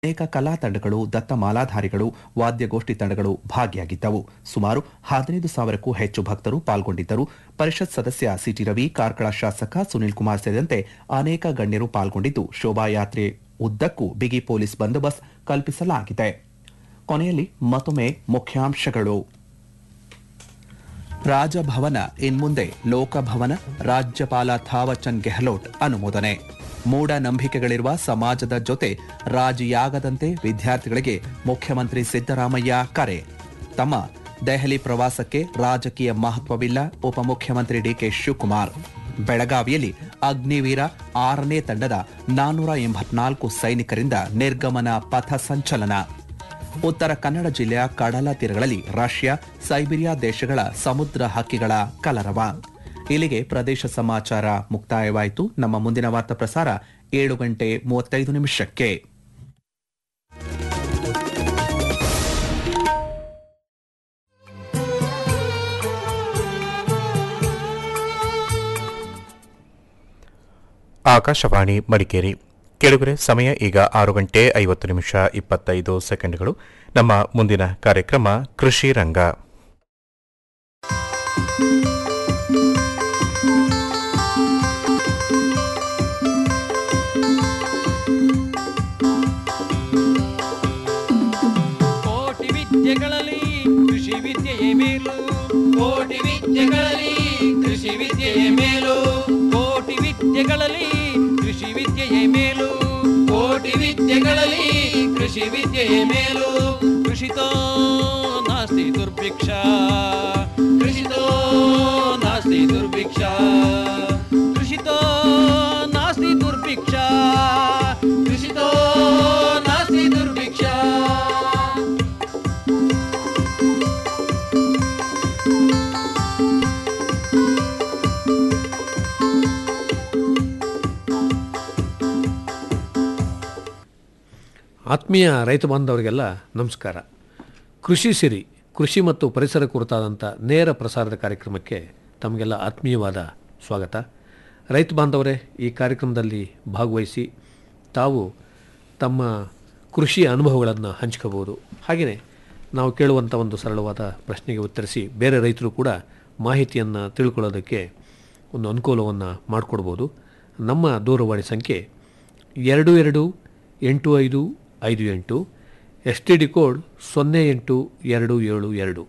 ಅನೇಕ ಕಲಾ ತಂಡಗಳು ದತ್ತ ಮಾಲಾಧಾರಿಗಳು ವಾದ್ಯಗೋಷ್ಠಿ ತಂಡಗಳು ಭಾಗಿಯಾಗಿದ್ದವು ಸುಮಾರು ಹದಿನೈದು ಸಾವಿರಕ್ಕೂ ಹೆಚ್ಚು ಭಕ್ತರು ಪಾಲ್ಗೊಂಡಿದ್ದರು ಪರಿಷತ್ ಸದಸ್ಯ ಸಿಟಿ ರವಿ ಕಾರ್ಕಳ ಶಾಸಕ ಸುನಿಲ್ ಕುಮಾರ್ ಸೇರಿದಂತೆ ಅನೇಕ ಗಣ್ಯರು ಪಾಲ್ಗೊಂಡಿದ್ದು ಶೋಭಾಯಾತ್ರೆ ಉದ್ದಕ್ಕೂ ಬಿಗಿ ಪೊಲೀಸ್ ಬಂದೋಬಸ್ತ್ ಕಲ್ಪಿಸಲಾಗಿದೆ ಕೊನೆಯಲ್ಲಿ ಮತ್ತೊಮ್ಮೆ ಮುಖ್ಯಾಂಶಗಳು ರಾಜಭವನ ಇನ್ಮುಂದೆ ಲೋಕಭವನ ರಾಜ್ಯಪಾಲ ಥಾವರ್ಚಂದ್ ಗೆಹ್ಲೋಟ್ ಅನುಮೋದನೆ ಮೂಢನಂಬಿಕೆಗಳಿರುವ ಸಮಾಜದ ಜೊತೆ ರಾಜಿಯಾಗದಂತೆ ವಿದ್ಯಾರ್ಥಿಗಳಿಗೆ ಮುಖ್ಯಮಂತ್ರಿ ಸಿದ್ದರಾಮಯ್ಯ ಕರೆ ತಮ್ಮ ದೆಹಲಿ ಪ್ರವಾಸಕ್ಕೆ ರಾಜಕೀಯ ಮಹತ್ವವಿಲ್ಲ ಉಪಮುಖ್ಯಮಂತ್ರಿ ಡಿಕೆ ಶಿವಕುಮಾರ್ ಬೆಳಗಾವಿಯಲ್ಲಿ ಅಗ್ನಿವೀರ ಆರನೇ ತಂಡದ ನಾನ್ನೂರ ಎಂಬತ್ನಾಲ್ಕು ಸೈನಿಕರಿಂದ ನಿರ್ಗಮನ ಪಥ ಸಂಚಲನ ಉತ್ತರ ಕನ್ನಡ ಜಿಲ್ಲೆಯ ಕಡಲ ತೀರಗಳಲ್ಲಿ ರಷ್ಯಾ ಸೈಬೀರಿಯಾ ದೇಶಗಳ ಸಮುದ್ರ ಹಕ್ಕಿಗಳ ಕಲರವ ಇಲ್ಲಿಗೆ ಪ್ರದೇಶ ಸಮಾಚಾರ ಮುಕ್ತಾಯವಾಯಿತು ನಮ್ಮ ಮುಂದಿನ ವಾರ್ತಾ ಪ್ರಸಾರ ಏಳು ಗಂಟೆ ಮೂವತ್ತೈದು ನಿಮಿಷಕ್ಕೆ ಆಕಾಶವಾಣಿ ಮಡಿಕೇರಿ ಕೆಳಗರೆ ಸಮಯ ಈಗ ಆರು ಗಂಟೆ ಐವತ್ತು ನಿಮಿಷ ಇಪ್ಪತ್ತೈದು ಸೆಕೆಂಡ್ಗಳು ನಮ್ಮ ಮುಂದಿನ ಕಾರ್ಯಕ್ರಮ ಕೃಷಿ ರಂಗ ಕೋಟಿ ವಿದ್ಯೆಗಳಲ್ಲಿ ಕೃಷಿ ವಿದ್ಯೆಯೇ ಮೇಲು ಕೋಟಿ ವಿದ್ಯೆಗಳಲ್ಲಿ ಕೃಷಿ ವಿದ್ಯೆಯೇ ಮೇಲು ಕೋಟಿ ವಿದ್ಯೆಗಳಲ್ಲಿ ಕೃಷಿ ವಿದ್ಯೆಯೇ ಮೇಲು ಕೋಟಿ ವಿದ್ಯೆಗಳಲ್ಲಿ ಕೃಷಿ ವಿದ್ಯೆಯೇ ಮೇಲು ಕೃಷಿತೋ ನಾಸ್ತಿ ದುರ್ಭಿಕ್ಷ ಕೃಷಿತೋ ನಾಸ್ತಿ ದುರ್ಭಿಕ್ಷ ಕೃಷಿತೋ ನಾಸ್ತಿ ದುರ್ಭಿಕ್ಷ ಕೃಷಿತೋ ನಾಸ್ತಿ ದುರ್ಭಿಕ್ಷ ಆತ್ಮೀಯ ರೈತ ಬಾಂಧವರಿಗೆಲ್ಲ ನಮಸ್ಕಾರ ಕೃಷಿ ಸಿರಿ ಕೃಷಿ ಮತ್ತು ಪರಿಸರ ಕುರಿತಾದಂಥ ನೇರ ಪ್ರಸಾರದ ಕಾರ್ಯಕ್ರಮಕ್ಕೆ ತಮಗೆಲ್ಲ ಆತ್ಮೀಯವಾದ ಸ್ವಾಗತ ರೈತ ಬಾಂಧವರೇ ಈ ಕಾರ್ಯಕ್ರಮದಲ್ಲಿ ಭಾಗವಹಿಸಿ ತಾವು ತಮ್ಮ ಕೃಷಿ ಅನುಭವಗಳನ್ನು ಹಂಚ್ಕೋಬೋದು ಹಾಗೆಯೇ ನಾವು ಕೇಳುವಂಥ ಒಂದು ಸರಳವಾದ ಪ್ರಶ್ನೆಗೆ ಉತ್ತರಿಸಿ ಬೇರೆ ರೈತರು ಕೂಡ ಮಾಹಿತಿಯನ್ನು ತಿಳ್ಕೊಳ್ಳೋದಕ್ಕೆ ಒಂದು ಅನುಕೂಲವನ್ನು ಮಾಡಿಕೊಡ್ಬೋದು ನಮ್ಮ ದೂರವಾಣಿ ಸಂಖ್ಯೆ ಎರಡು ಎರಡು ಎಂಟು ಐದು ಐದು ಎಂಟು ಎಸ್ ಟಿ ಡಿ ಕೋಡ್ ಸೊನ್ನೆ ಎಂಟು ಎರಡು ಏಳು ಎರಡು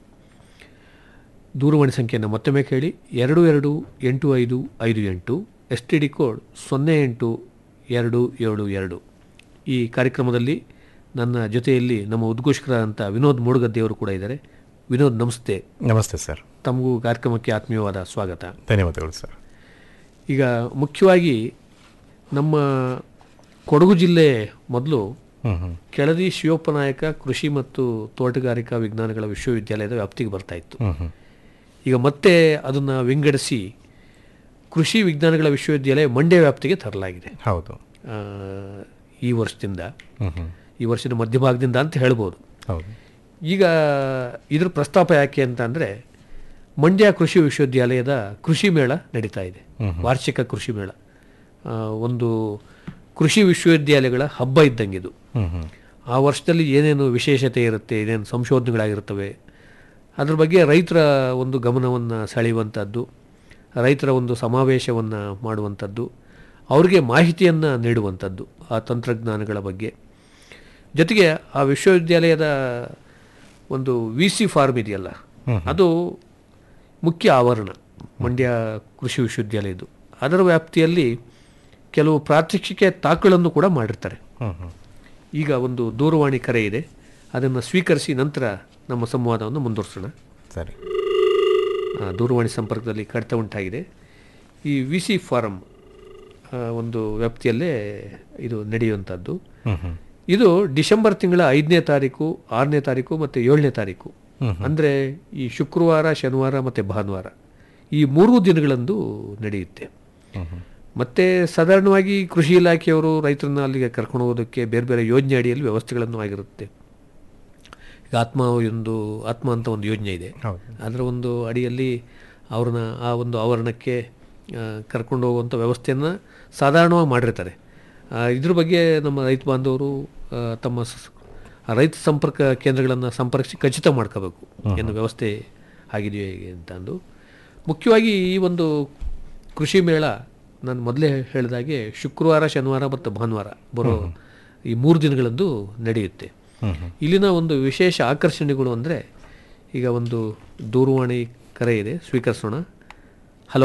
ದೂರವಾಣಿ ಸಂಖ್ಯೆಯನ್ನು ಮತ್ತೊಮ್ಮೆ ಕೇಳಿ ಎರಡು ಎರಡು ಎಂಟು ಐದು ಐದು ಎಂಟು ಎಸ್ ಟಿ ಡಿ ಕೋಡ್ ಸೊನ್ನೆ ಎಂಟು ಎರಡು ಏಳು ಎರಡು ಈ ಕಾರ್ಯಕ್ರಮದಲ್ಲಿ ನನ್ನ ಜೊತೆಯಲ್ಲಿ ನಮ್ಮ ಉದ್ಘೋಷಕರಾದಂಥ ವಿನೋದ್ ಮೂಡುಗದ್ದೆಯವರು ಕೂಡ ಇದ್ದಾರೆ ವಿನೋದ್ ನಮಸ್ತೆ ನಮಸ್ತೆ ಸರ್ ತಮಗೂ ಕಾರ್ಯಕ್ರಮಕ್ಕೆ ಆತ್ಮೀಯವಾದ ಸ್ವಾಗತ ಧನ್ಯವಾದಗಳು ಸರ್ ಈಗ ಮುಖ್ಯವಾಗಿ ನಮ್ಮ ಕೊಡಗು ಜಿಲ್ಲೆ ಮೊದಲು ಹ್ಮ್ ಹ್ಮ್ ಕೆಳದಿ ಶಿವಪ್ಪನಾಯಕ ಕೃಷಿ ಮತ್ತು ತೋಟಗಾರಿಕಾ ವಿಜ್ಞಾನಗಳ ವಿಶ್ವವಿದ್ಯಾಲಯದ ವ್ಯಾಪ್ತಿಗೆ ಬರ್ತಾ ಇತ್ತು ಹ್ಮ್ ಹ್ಮ್ ಈಗ ಮತ್ತೆ ಅದನ್ನು ವಿಂಗಡಿಸಿ ಕೃಷಿ ವಿಜ್ಞಾನಗಳ ವಿಶ್ವವಿದ್ಯಾಲಯ ಮಂಡ್ಯ ವ್ಯಾಪ್ತಿಗೆ ತರಲಾಗಿದೆ ಹೌದು ಆ, ಈ ವರ್ಷದಿಂದ ಹ್ಮ್ ಹ್ಮ್ ಈ ವರ್ಷದ ಮಧ್ಯಭಾಗದಿಂದ ಅಂತ ಹೇಳ್ಬೋದು ಹೌದು ಈಗ ಇದ್ರ ಪ್ರಸ್ತಾಪ ಯಾಕೆ ಅಂತ ಅಂದರೆ ಮಂಡ್ಯ ಕೃಷಿ ವಿಶ್ವವಿದ್ಯಾಲಯದ ಕೃಷಿ ಮೇಳ ನಡೀತಾ ಇದೆ ವಾರ್ಷಿಕ ಕೃಷಿ ಮೇಳ ಆ, ಒಂದು ಕೃಷಿ ವಿಶ್ವವಿದ್ಯಾಲಯಗಳ ಹಬ್ಬ ಇದ್ದಂಗಿದು ಹ್ಮ್ ಹ್ಮ್ ಆ ವರ್ಷದಲ್ಲಿ ಏನೇನು ವಿಶೇಷತೆ ಇರುತ್ತೆ ಏನೇನು ಸಂಶೋಧನೆಗಳಾಗಿರ್ತವೆ ಅದ್ರ ಬಗ್ಗೆ ರೈತರ ಒಂದು ಗಮನವನ್ನು ಸೆಳೆಯುವಂಥದ್ದು ರೈತರ ಒಂದು ಸಮಾವೇಶವನ್ನು ಮಾಡುವಂಥದ್ದು ಅವ್ರಿಗೆ ಮಾಹಿತಿಯನ್ನು ನೀಡುವಂಥದ್ದು ಆ ತಂತ್ರಜ್ಞಾನಗಳ ಬಗ್ಗೆ ಜೊತೆಗೆ ಆ ವಿಶ್ವವಿದ್ಯಾಲಯದ ಒಂದು ವಿ ಸಿ ಫಾರ್ಮ್ ಇದೆಯಲ್ಲ ಅದು ಮುಖ್ಯ ಆವರಣ ಮಂಡ್ಯ ಕೃಷಿ ವಿಶ್ವವಿದ್ಯಾಲಯದ್ದು ಅದರ ವ್ಯಾಪ್ತಿಯಲ್ಲಿ ಕೆಲವು ಪ್ರಾತ್ಯಕ್ಷಿಕೆ ತಾಕುಗಳನ್ನು ಕೂಡ ಮಾಡಿರ್ತಾರೆ ಹ್ಮ್ ಹ್ಮ್ ಈಗ ಒಂದು ದೂರವಾಣಿ ಕರೆ ಇದೆ ಅದನ್ನು ಸ್ವೀಕರಿಸಿ ನಂತರ ನಮ್ಮ ಸಂವಾದವನ್ನು ಮುಂದುವರಿಸೋಣ ಸರಿ ಆ, ದೂರವಾಣಿ ಸಂಪರ್ಕದಲ್ಲಿ ಕಡಿತ ಉಂಟಾಗಿದೆ ಈ ವಿ ಸಿ ಫಾರಂ ಆ, ಒಂದು ವ್ಯಾಪ್ತಿಯಲ್ಲೇ ಇದು ನಡೆಯುವಂಥದ್ದು ಹ್ಮ್ ಹ್ಮ್ ಇದು ಡಿಸೆಂಬರ್ ತಿಂಗಳ ಐದನೇ ತಾರೀಕು ಆರನೇ ತಾರೀಕು ಮತ್ತು ಏಳನೇ ತಾರೀಕು ಅಂದರೆ ಈ ಶುಕ್ರವಾರ ಶನಿವಾರ ಮತ್ತು ಭಾನುವಾರ ಈ ಮೂರೂ ದಿನಗಳಂದು ನಡೆಯುತ್ತೆ ಹ್ಮ್ ಹ್ಮ್ ಮತ್ತು ಸಾಧಾರಣವಾಗಿ ಕೃಷಿ ಇಲಾಖೆಯವರು ರೈತರನ್ನ ಅಲ್ಲಿಗೆ ಕರ್ಕೊಂಡು ಹೋಗೋದಕ್ಕೆ ಬೇರೆ ಬೇರೆ ಯೋಜನೆ ಅಡಿಯಲ್ಲಿ ವ್ಯವಸ್ಥೆಗಳನ್ನು ಆಗಿರುತ್ತೆ ಈಗ ಆತ್ಮ ಒಂದು ಆತ್ಮ ಅಂತ ಒಂದು ಯೋಜನೆ ಇದೆ ಹೌದು ಅದರ ಒಂದು ಅಡಿಯಲ್ಲಿ ಅವ್ರನ್ನ ಆ ಒಂದು ಆವರಣಕ್ಕೆ ಆ, ಕರ್ಕೊಂಡು ಹೋಗುವಂಥ ವ್ಯವಸ್ಥೆಯನ್ನು ಸಾಧಾರಣವಾಗಿ ಮಾಡಿರ್ತಾರೆ ಆ, ಇದ್ರ ಬಗ್ಗೆ ನಮ್ಮ ರೈತ ಬಾಂಧವರು ಆ, ತಮ್ಮ ಸ- ಆ ರೈತ ಸಂಪರ್ಕ ಕೇಂದ್ರಗಳನ್ನು ಸಂಪರ್ಕಿಸಿ ಖಚಿತ ಮಾಡ್ಕೋಬೇಕು ಏನು ವ್ಯವಸ್ಥೆ ಆಗಿದೆಯೋ ಹೇಗೆ ಅಂತ ಅಂದು ಮುಖ್ಯವಾಗಿ ಈ ಒಂದು ಕೃಷಿ ಮೇಳ ನಾನು ಮೊದಲೇ ಹೇಳಿದಾಗೆ ಶುಕ್ರವಾರ ಶನಿವಾರ ಮತ್ತು ಭಾನುವಾರ ಬರೋ ಈ ಮೂರು ದಿನಗಳಂದು ನಡೆಯುತ್ತೆ ಇಲ್ಲಿನ ಒಂದು ವಿಶೇಷ ಆಕರ್ಷಣೆಗಳು ಅಂದರೆ ಈಗ ಒಂದು ದೂರವಾಣಿ ಕರೆ ಇದೆ ಸ್ವೀಕರಿಸೋಣ ಹಲೋ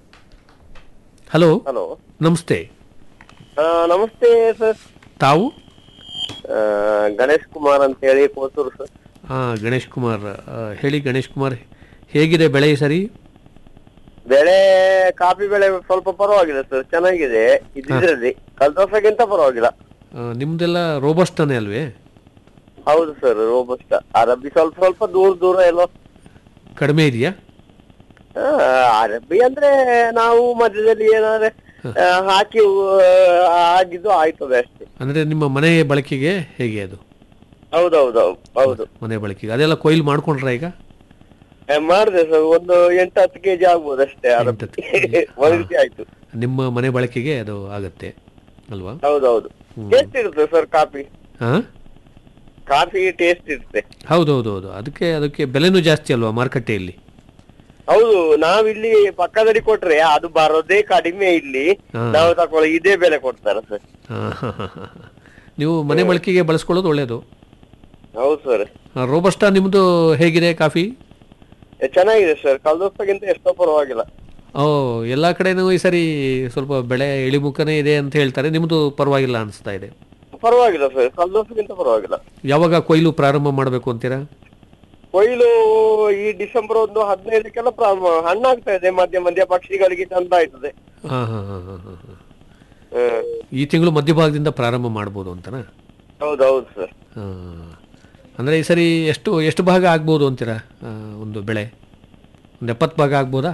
ಹಲೋ ಹಲೋ ನಮಸ್ತೆ ನಮಸ್ತೆ ಸರ್ ತಾವು ಆ, ಗಣೇಶ್ ಕುಮಾರ್ ಅಂತ ಹೇಳಿ ಕೋತೂರು ಸರ್ ಹಾಂ ಗಣೇಶ್ ಕುಮಾರ್ ಆ, ಹೇಳಿ ಗಣೇಶ್ ಕುಮಾರ್ ಹೇಗಿದೆ ಬೆಳೆ ಈ ಸರಿ ಬೆಳೆ ಕಾಫಿ ಬೆಳೆ ಸ್ವಲ್ಪ ಪರವಾಗಿಲ್ಲ ಸರ್ ಚೆನ್ನಾಗಿದೆ ಇದ್ರಲ್ಲಿ ಕಳೆದ ವರ್ಷಕ್ಕಿಂತ ಪರವಾಗಿಲ್ಲ ಆ, ನಿಮ್ದೆಲ್ಲ ರೋಬಸ್ಟನೇ ಅಲ್ವೇ ಹೌದು ಸರ್ ರೋಬಸ್ಟ ಅರಬ್ಬಿ ಸ್ವಲ್ಪ ಸ್ವಲ್ಪ ದೂರ ದೂರ ಎಲ್ಲೋ ಕಡಿಮೆ ಇದೆಯಾ ಆ, ಅರಬ್ಬಿ ಅಂದ್ರೆ ನಾವು ಮಧ್ಯದಲ್ಲಿ ಏನಾದ್ರೆ ಆ, ಹಾಕಿ ಆ, ಆಗಿದ್ದು ಆಯ್ತದೆ ಅಷ್ಟೇ ಅಂದರೆ ನಿಮ್ಮ ಮನೆ ಬಳಕೆಗೆ ಹೇಗೆ ಅದು ಹೌದೌದು ಹೌದು ಮನೆ ಬಳಕೆಗೆ ಅದೆಲ್ಲ ಕೊಯ್ಲು ಮಾಡ್ಕೊಂಡ್ರ ಈಗ ಆ, ಮಾಡಿದೆ ಸರ್ ಒಂದು ಎಂಟು ಹತ್ತು ಕೆಜಿ ಆಗ್ಬೋದು ಅಷ್ಟೇ ಅರಬ್ಬಿ ಒಣಗಿಸಿ ಆಯ್ತು ನಿಮ್ಮ ಮನೆ ಬಳಕೆಗೆ ಅದು ಆಗತ್ತೆ ಅಲ್ವಾ ಹೌದೌದು ಟೇಸ್ಟ್ ಇರುತ್ತೆ ಸರ್ ಕಾಫಿ ಹಾಂ ಕಾಫಿ ಟೇಸ್ಟ್ ಇರುತ್ತೆ ಹೌದೌದು ಹೌದು ಅದಕ್ಕೆ ಅದಕ್ಕೆ ಬೆಲೆನೂ ಜಾಸ್ತಿ ಅಲ್ವಾ ಮಾರುಕಟ್ಟೆಯಲ್ಲಿ ಹೌದು ನಾವಿಲ್ಲಿ ಪಕ್ಕದಲ್ಲಿ ಕೊಟ್ರೆ ಅದು ಬರೋದೇ ಕಡಿಮೆ ಇಲ್ಲಿ ಹಾ. ನಾವು ತಕೊಳ್ಳೋ ಇದೇ ಬೆಲೆ ಕೊಡ್ತಾರೆ ಸರ್ ಹಾಂ ಹಾಂ ಹಾಂ ನೀವು ಮನೆ ಬಳಕೆಗೆ ಬಳಸ್ಕೊಳ್ಳೋದು ಒಳ್ಳೆಯದು ಹೌದು ಸರ್ ರೋಬಸ್ಟಾ ನಿಮ್ಮದು ಹೇಗಿದೆ ಕಾಫಿ ಚೆನ್ನಾಗಿದೆ ಸರ್ ಕಳೆದ ವರ್ಷಕ್ಕಿಂತ ಎಷ್ಟೋ ಪರವಾಗಿಲ್ಲ ಓ ಎಲ್ಲ ಕಡೆನೂ ಈ ಸರಿ ಸ್ವಲ್ಪ ಬೆಳೆ ಇಳಿಮುಖನೇ ಇದೆ ಅಂತ ಹೇಳ್ತಾರೆ ನಿಮ್ಮದು ಪರವಾಗಿಲ್ಲ ಅನಿಸ್ತಾ ಇದೆ ಪರವಾಗಿಲ್ಲ ಸರ್ ಕಳೆದ ವರ್ಷಕ್ಕಿಂತ ಪರವಾಗಿಲ್ಲ ಯಾವಾಗ ಕೊಯ್ಲು ಪ್ರಾರಂಭ ಮಾಡಬೇಕು ಅಂತೀರಾ ಕೊಯ್ಲು ಈ ಡಿಸೆಂಬರ್ ಒಂದು ಹದಿನೈದಕ್ಕೆಲ್ಲ ಪ್ರಾರಂಭ ಹಣ್ಣಾಗ್ತಾ ಇದೆ ಮಧ್ಯ ಮಧ್ಯ ಪಕ್ಷಿಗಳಿಗೆ ಚಂದ ಆಯ್ತದೆ ಹಾಂ ಹಾಂ ಹಾಂ ಹಾಂ ಹಾಂ ಹಾಂ ಹ್ಮ್. ಈ ತಿಂಗಳು ಮಧ್ಯಭಾಗದಿಂದ ಪ್ರಾರಂಭ ಮಾಡ್ಬೋದು ಅಂತನಾ ಹೌದು ಹೌದು ಸರ್ ಅಂದರೆ ಈ ಸರಿ ಎಷ್ಟು ಎಷ್ಟು ಭಾಗ ಆಗ್ಬೋದು ಅಂತೀರಾ ಆ, ಒಂದು ಬೆಳೆ ಒಂದು ಎಪ್ಪತ್ತು ಭಾಗ ಆಗ್ಬೋದಾ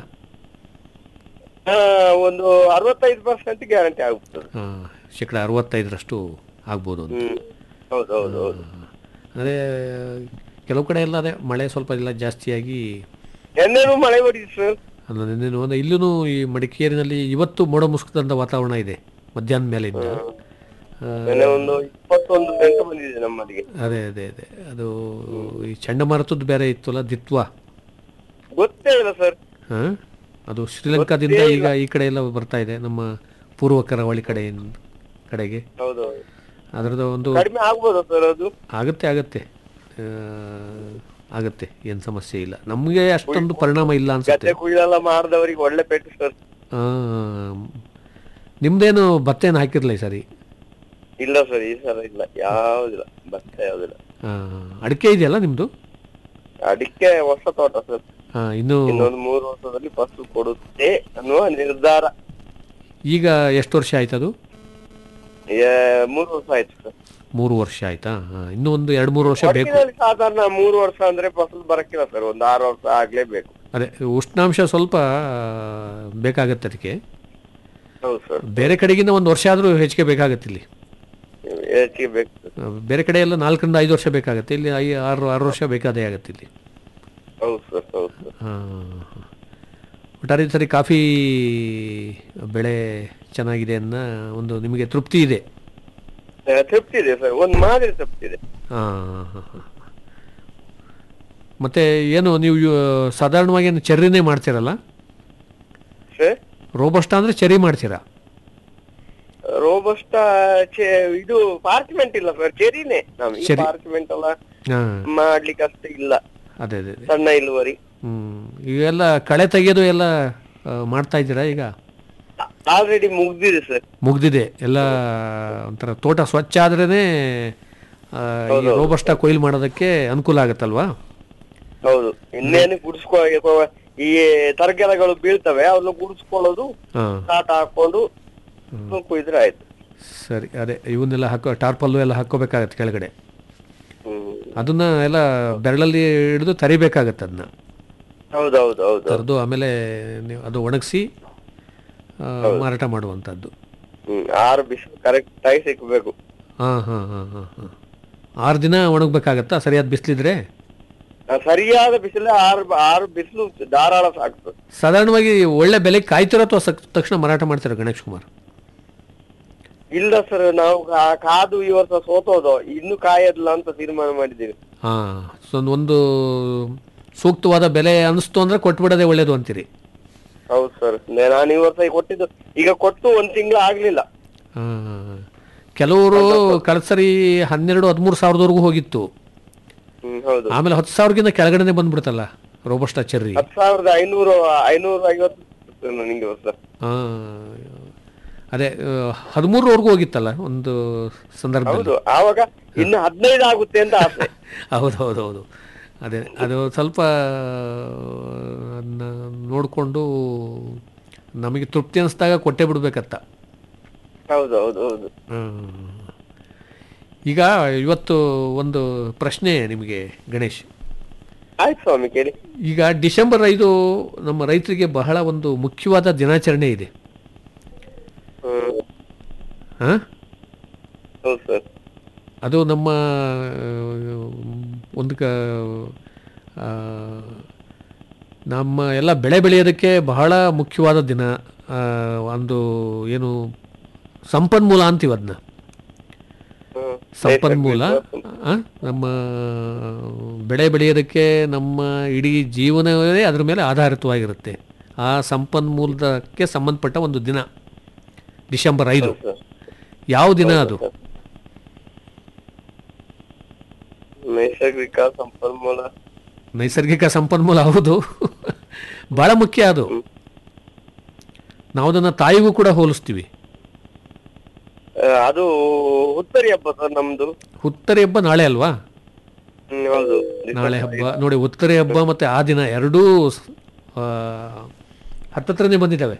ಹಾ, ಒಂದು ಅರವತ್ತೈದು ಪರ್ಸೆಂಟ್ ಗ್ಯಾರಂಟಿ ಆಗ್ತದೆ ಆ, ಶೇಕಡ ಅರವತ್ತೈದರಷ್ಟು ಆಗ್ಬೋದು ಅಂತ ಹ್ಮ್ ಹೌದು ಹೌದು ಹೌದು ಅಂದರೆ ಕೆಲವು ಕಡೆ ಎಲ್ಲ ಅದೇ ಮಳೆ ಸ್ವಲ್ಪ ಎಲ್ಲ ಜಾಸ್ತಿಯಾಗಿ ಎಣ್ಣೆನೂ ಮಳೆ ಹೊಡಿತು ಸರ್ ನಿನ್ನೆ ಒಂದು ಇಲ್ಲೂ ಈ ಮಡಿಕೇರಿನಲ್ಲಿ ಇವತ್ತು ಮೋಡ ಮುಸುಕದಂಥ ವಾತಾವರಣ ಇದೆ ಮಧ್ಯಾಹ್ನ ಮೇಲಿಂದ ಆ, ನೆನ್ನೆ ಒಂದು ಇಪ್ಪತ್ತೊಂದು ಸೆಂಟ್ ಬಂದಿದೆ ನಮ್ಮಲ್ಲಿಗೆ ಅದೇ ಅದೇ ಅದೇ ಅದು ಈ ಚಂಡಮಾರುತದ್ದು ಬೇರೆ ಇತ್ತಲ್ಲ ದಿತ್ವ ಗೊತ್ತೇ ಇಲ್ಲ ಸರ್ ಹಾಂ ಅದು ಶ್ರೀಲಂಕಾದಿಂದ ಈಗ ಈ ಕಡೆ ಎಲ್ಲ ಬರ್ತಾ ಇದೆ ನಮ್ಮ ಪೂರ್ವ ಕರಾವಳಿ ಕಡೆ ಕಡೆಗೆ ಹೌದು ಅದರದ್ದು ಒಂದು ಕಡಿಮೆ ಆಗ್ಬೋದಾ ಸರ್ ಅದು ಆಗತ್ತೆ ಆಗತ್ತೆ ಆ, ಆಗತ್ತೆ ಏನು ಸಮಸ್ಯೆ ಇಲ್ಲ ನಮಗೆ ಅಷ್ಟೊಂದು ಪರಿಣಾಮ ಇಲ್ಲ ಅನ್ಸುತ್ತೆ ಗದ್ದೆ ಕುಯ್ಲೆಲ್ಲ ಮಾಡಿದವರಿಗೆ ಒಳ್ಳೆ ಪೆಟ್ಟು ಸರ್ ಆ, ನಿಮ್ದೇನು ಭತ್ತ ಏನು ಹಾಕಿರಲಿಲ್ಲ ಈ ಸರಿ ಇಲ್ಲ ಸರ್ ಈ ಸಲ ಇಲ್ಲ ಯಾವ್ದಿಲ್ಲ ಭತ್ತ ಯಾವ್ದಿಲ್ಲ ಆ, ಅಡಿಕೆ ಇದೆಯಲ್ಲ ನಿಮ್ಮದು ಅಡಿಕೆ ಹೊಸ ತೋಟ ಸರ್ ಇನ್ನು ಇನ್ನೊಂದು ಮೂರು ವರ್ಷದಲ್ಲಿ ಫಸಲು ಕೊಡುತ್ತೆ ಅನ್ನುವ ನಿರ್ಧಾರ ಈಗ ಎಷ್ಟು ವರ್ಷ ಆಯ್ತು ಅದು ಏ, ಮೂರು ವರ್ಷ ಆಯ್ತು ಸರ್ ಮೂರು ವರ್ಷ ಆಯ್ತಾ ಆ, ಇನ್ನೂ ಒಂದು ಎರಡು ಮೂರು ವರ್ಷ ಬೇಕು ಒಟ್ಟಿನಲ್ಲಿ ಸಾಧಾರಣ ಮೂರು ವರ್ಷ ಅಂದ್ರೆ ಫಸಲು ಬರಕ್ಕಿಲ್ಲ ಸರ್ ಒಂದು ಆರು ವರ್ಷ ಆಗ್ಲೇಬೇಕು ಅದೇ ಉಷ್ಣಾಂಶ ಸ್ವಲ್ಪ ಬೇಕಾಗತ್ತೆ ಅದಕ್ಕೆ ಹೌದು ಸರ್ ಬೇರೆ ಕಡೆಗಿಂತ ಒಂದು ವರ್ಷ ಆದರೂ ಹೆಚ್ಚಿಗೆ ಬೇಕಾಗತ್ತೆ ಇಲ್ಲಿ ಹೆಚ್ಚಿಗೆ ಬೇಕು ಸರ್ ಆ, ಬೇರೆ ಕಡೆ ಎಲ್ಲ ನಾಲ್ಕರಿಂದ ಐದು ವರ್ಷ ಬೇಕಾಗತ್ತೆ ಇಲ್ಲಿ ಐ ಆರು ಆರು ವರ್ಷ ಬೇಕಾದೇ ಆಗತ್ತೆ ಇಲ್ಲಿ ಹೌದು ಸರ್ ಹೌದು ಸರ್ ಆ, ಒಟ್ಟಾರೆ ಈ ಸರಿ ಕಾಫಿ ಬೆಳೆ ಚೆನ್ನಾಗಿದೆ ಅನ್ನೋ ಒಂದು ನಿಮಗೆ ತೃಪ್ತಿ ಇದೆ ಆ, ತೃಪ್ತಿ ಇದೆ ಸರ್ ಒಂದು ಮಾದರಿ ತೃಪ್ತಿ ಇದೆ ಹಾಂ ಮತ್ತು ಏನು ನೀವು ಯು- ಸಾಧಾರಣವಾಗಿ ಏನು ಚೆರ್ರಿನೇ ಮಾಡ್ತೀರಲ್ಲ ಸರ್ ರೋಬಸ್ಟ ಅಂದರೆ ಚೆರಿ ಮಾಡ್ತೀರಾ ರೋಬಸ್ಟ ಇದು ಪಾರ್ಚ್ಮೆಂಟ್ ಇಲ್ಲ ಸರ್ ಚೆರಿನೇ ನಾವು ಈ ಚೆರಿ. ಪಾರ್ಚ್ಮೆಂಟ್ ಎಲ್ಲ ಹಾಂ ಮಾಡ್ಲಿಕ್ಕೆ ಅಷ್ಟೇ ಇಲ್ಲ ಅದೇ ಅದೇ ಅದೇ ಸಣ್ಣ ಇಳುವರಿ ಹ್ಞೂ ಈಗೆಲ್ಲ ಕಳೆ ತೆಗೆಯೋದು ಎಲ್ಲ ಆ, ಮಾಡ್ತಾ ಇದ್ದೀರಾ ಈಗ ಆಲ್ರೆಡಿ ಮುಗ್ದಿದೆ ಸರ್ ಮುಗ್ದಿದೆ ಎಲ್ಲ ಒಂಥರ ತೋಟ ಸ್ವಚ್ಛ ಆದ್ರೇ ಈ ರೋಬಸ್ಟ ಕೊಯ್ಲು ಮಾಡೋದಕ್ಕೆ ಅನುಕೂಲ ಆಗುತ್ತಲ್ವಾ ಹೌದು ಇನ್ನೇನು ಗುಡಿಸ್ಕೊ ಈ ತರಕಾರಿಗಳು ಬೀಳ್ತವೆ ಅವನ್ನ ಗುಡಿಸ್ಕೊಳ್ಳೋದು ಹಾಂ ಕಾಟ ಹಾಕೊಂಡು ಕುಯ್ದ್ರೆ ಆಯ್ತು ಸರಿ ಅದೇ ಇವನ್ನೆಲ್ಲ ಹಾಕೋ ಟಾರ್ಪಲ್ಲು ಎಲ್ಲ ಹಾಕ್ಕೋಬೇಕಾಗತ್ತೆ ಕೆಳಗಡೆ ಹ್ಮ್ ಅದನ್ನ ಎಲ್ಲ ಬೆರಳಲ್ಲಿ ಹಿಡಿದು ತರಿಬೇಕಾಗತ್ತೆ ಅದನ್ನ ಹೌದೌದು ಹೌದು ತರದು ಆಮೇಲೆ ನೀವು ಅದು ಒಣಗಿಸಿ ಮಾರಾಟ ಮಾಡುವಂಥದ್ದು ಹ್ಮ್ ಆರು ಬಿಸಿಲು ಕರೆಕ್ಟ್ ಆಗಿ ಸಿಕ್ಬೇಕು ಹಾಂ ಹಾಂ ಹಾಂ ಹಾಂ ಹಾಂ ಆರು ದಿನ ಒಣಗಬೇಕಾಗತ್ತಾ ಸರಿಯಾದ ಬಿಸಿಲಿದ್ರೆ ಆ, ಸರಿಯಾದ ಬಿಸಿಲು ಆರು ಆರು ಬಿಸಿಲು ಧಾರಾಳ ಸಾಕು ಸಾಧಾರಣವಾಗಿ ಒಳ್ಳೆ ಬೆಲೆ ಕಾಯ್ತಿರೋ ಅಥವಾ ಸಕ್- ತಕ್ಷಣ ಮಾರಾಟ ಮಾಡ್ತೀರಾ ಗಣೇಶ್ ಕುಮಾರ್ ಇಲ್ಲ ಸರ್ ನಾವು ಕಾ- ಕಾದು ಈ ವರ್ಷ ಸೋತೋದು ಇನ್ನು ಕಾಯದಿಲ್ಲ ಅಂತ ತೀರ್ಮಾನ ಮಾಡಿದ್ದೀವಿ ಹಾಂ ಸೊ ಒಂದು ಸೂಕ್ತವಾದ ಬೆಲೆ ಅನಿಸ್ತು ಅಂದರೆ ಕೊಟ್ಬಿಡೋದೇ ಒಳ್ಳೇದು ಅಂತೀರಿ ಹೌದು ಸರ್ ನಾನು ಈ ವರ್ಷ ಕೊಟ್ಟಿದ್ದು ಈಗ ಕೊಟ್ಟು ಒಂದ್ ತಿಂಗಳು ಆಗ್ಲಿಲ್ಲ ಆ, ಕೆಲವರು ಕಳೆದ ಸರಿ ಹನ್ನೆರಡು ಹದಿಮೂರು ಸಾವಿರದವರೆಗೂ ಹೋಗಿತ್ತು ಹ್ಮ್ ಹೌದು ಆಮೇಲೆ ಹತ್ತು ಸಾವಿರಕ್ಕಿಂತ ಕೆಳಗಡೆನೆ ಬಂದ್ಬಿಡ್ತಲ್ಲ ರೋಬಸ್ಟ ಚೆರ್ರಿ ಹತ್ತು ಸಾವಿರದ ಐನೂರು ಐನೂರ ಐವತ್ತು ನನಗೆ ವರ್ಷ ಆ, ಅದೇ ಹದಿಮೂರವರೆಗೂ ಹೋಗಿತ್ತಲ್ಲ ಒಂದು ಸಂದರ್ಭದಲ್ಲಿ ಹೌದು ಆವಾಗ ಇನ್ನು ಹದಿನೈದು ಆಗುತ್ತೆ ಅಂತ ಆಸೆ ಹೌದು ಹೌದು ಹೌದು ಅದೇ ಅದು ಸ್ವಲ್ಪ ಅದನ್ನ ನೋಡಿಕೊಂಡು ನಮಗೆ ತೃಪ್ತಿ ಅನಿಸ್ದಾಗ ಕೊಟ್ಟೆ ಬಿಡ್ಬೇಕತ್ತ ಹೌದು ಹೌದು ಹೌದು ಹ್ಮ್. ಈಗ ಇವತ್ತು ಒಂದು ಪ್ರಶ್ನೆ ನಿಮಗೆ ಗಣೇಶ್ ಆಯ್ತು ಸ್ವಾಮಿ ಕೇಳಿ ಈಗ ಡಿಸೆಂಬರ್ ಐದು ನಮ್ಮ ರೈತರಿಗೆ ಬಹಳ ಒಂದು ಮುಖ್ಯವಾದ ದಿನಾಚರಣೆ ಇದೆ ಹ್ಮ್ ಹಾಂ ಹೌದು ಸರ್ ಅದು ನಮ್ಮ ಆ, ಒಂದು ಕ ಆ, ನಮ್ಮ ಎಲ್ಲ ಬೆಳೆ ಬೆಳೆಯೋದಕ್ಕೆ ಬಹಳ ಮುಖ್ಯವಾದ ದಿನ ಆ, ಒಂದು ಏನು ಸಂಪನ್ಮೂಲ ಅಂತೀವಿ ಅದನ್ನ ಹ್ಮ್ ಸಂಪನ್ಮೂಲ ಆ, ನಮ್ಮ ಬೆಳೆ ಬೆಳೆಯೋದಕ್ಕೆ ನಮ್ಮ ಇಡೀ ಜೀವನವೇ ಅದರ ಮೇಲೆ ಆಧಾರಿತವಾಗಿರುತ್ತೆ ಆ ಸಂಪನ್ಮೂಲಕ್ಕೆ ಸಂಬಂಧಪಟ್ಟ ಒಂದು ದಿನ ಡಿಸೆಂಬರ್ ಐದು ಸರ್ ಯಾವ ದಿನ ಅದು ನೈಸರ್ಗಿಕ ಸಂಪನ್ಮೂಲ ನೈಸರ್ಗಿಕ ಸಂಪನ್ಮೂಲ ಹೌದು ಭಾಳ ಮುಖ್ಯ ಅದು ನಾವು ಅದನ್ನು ತಾಯಿಗೂ ಕೂಡ ಹೋಲಿಸ್ತೀವಿ ಆ, ಅದು ಹುತ್ತರಿ ಹಬ್ಬ ಸರ್ ನಮ್ದು ಹುತ್ತರಿ ಹಬ್ಬ ನಾಳೆ ಅಲ್ವಾ ಹ್ಮ್ ಹೌದು ನಾಳೆ ಹಬ್ಬ ನೋಡಿ ಉತ್ತರಿ ಹಬ್ಬ ಮತ್ತು ಆ ದಿನ ಎರಡೂ ಆ, ಹತ್ತತ್ರನೇ ಬಂದಿದ್ದಾವೆ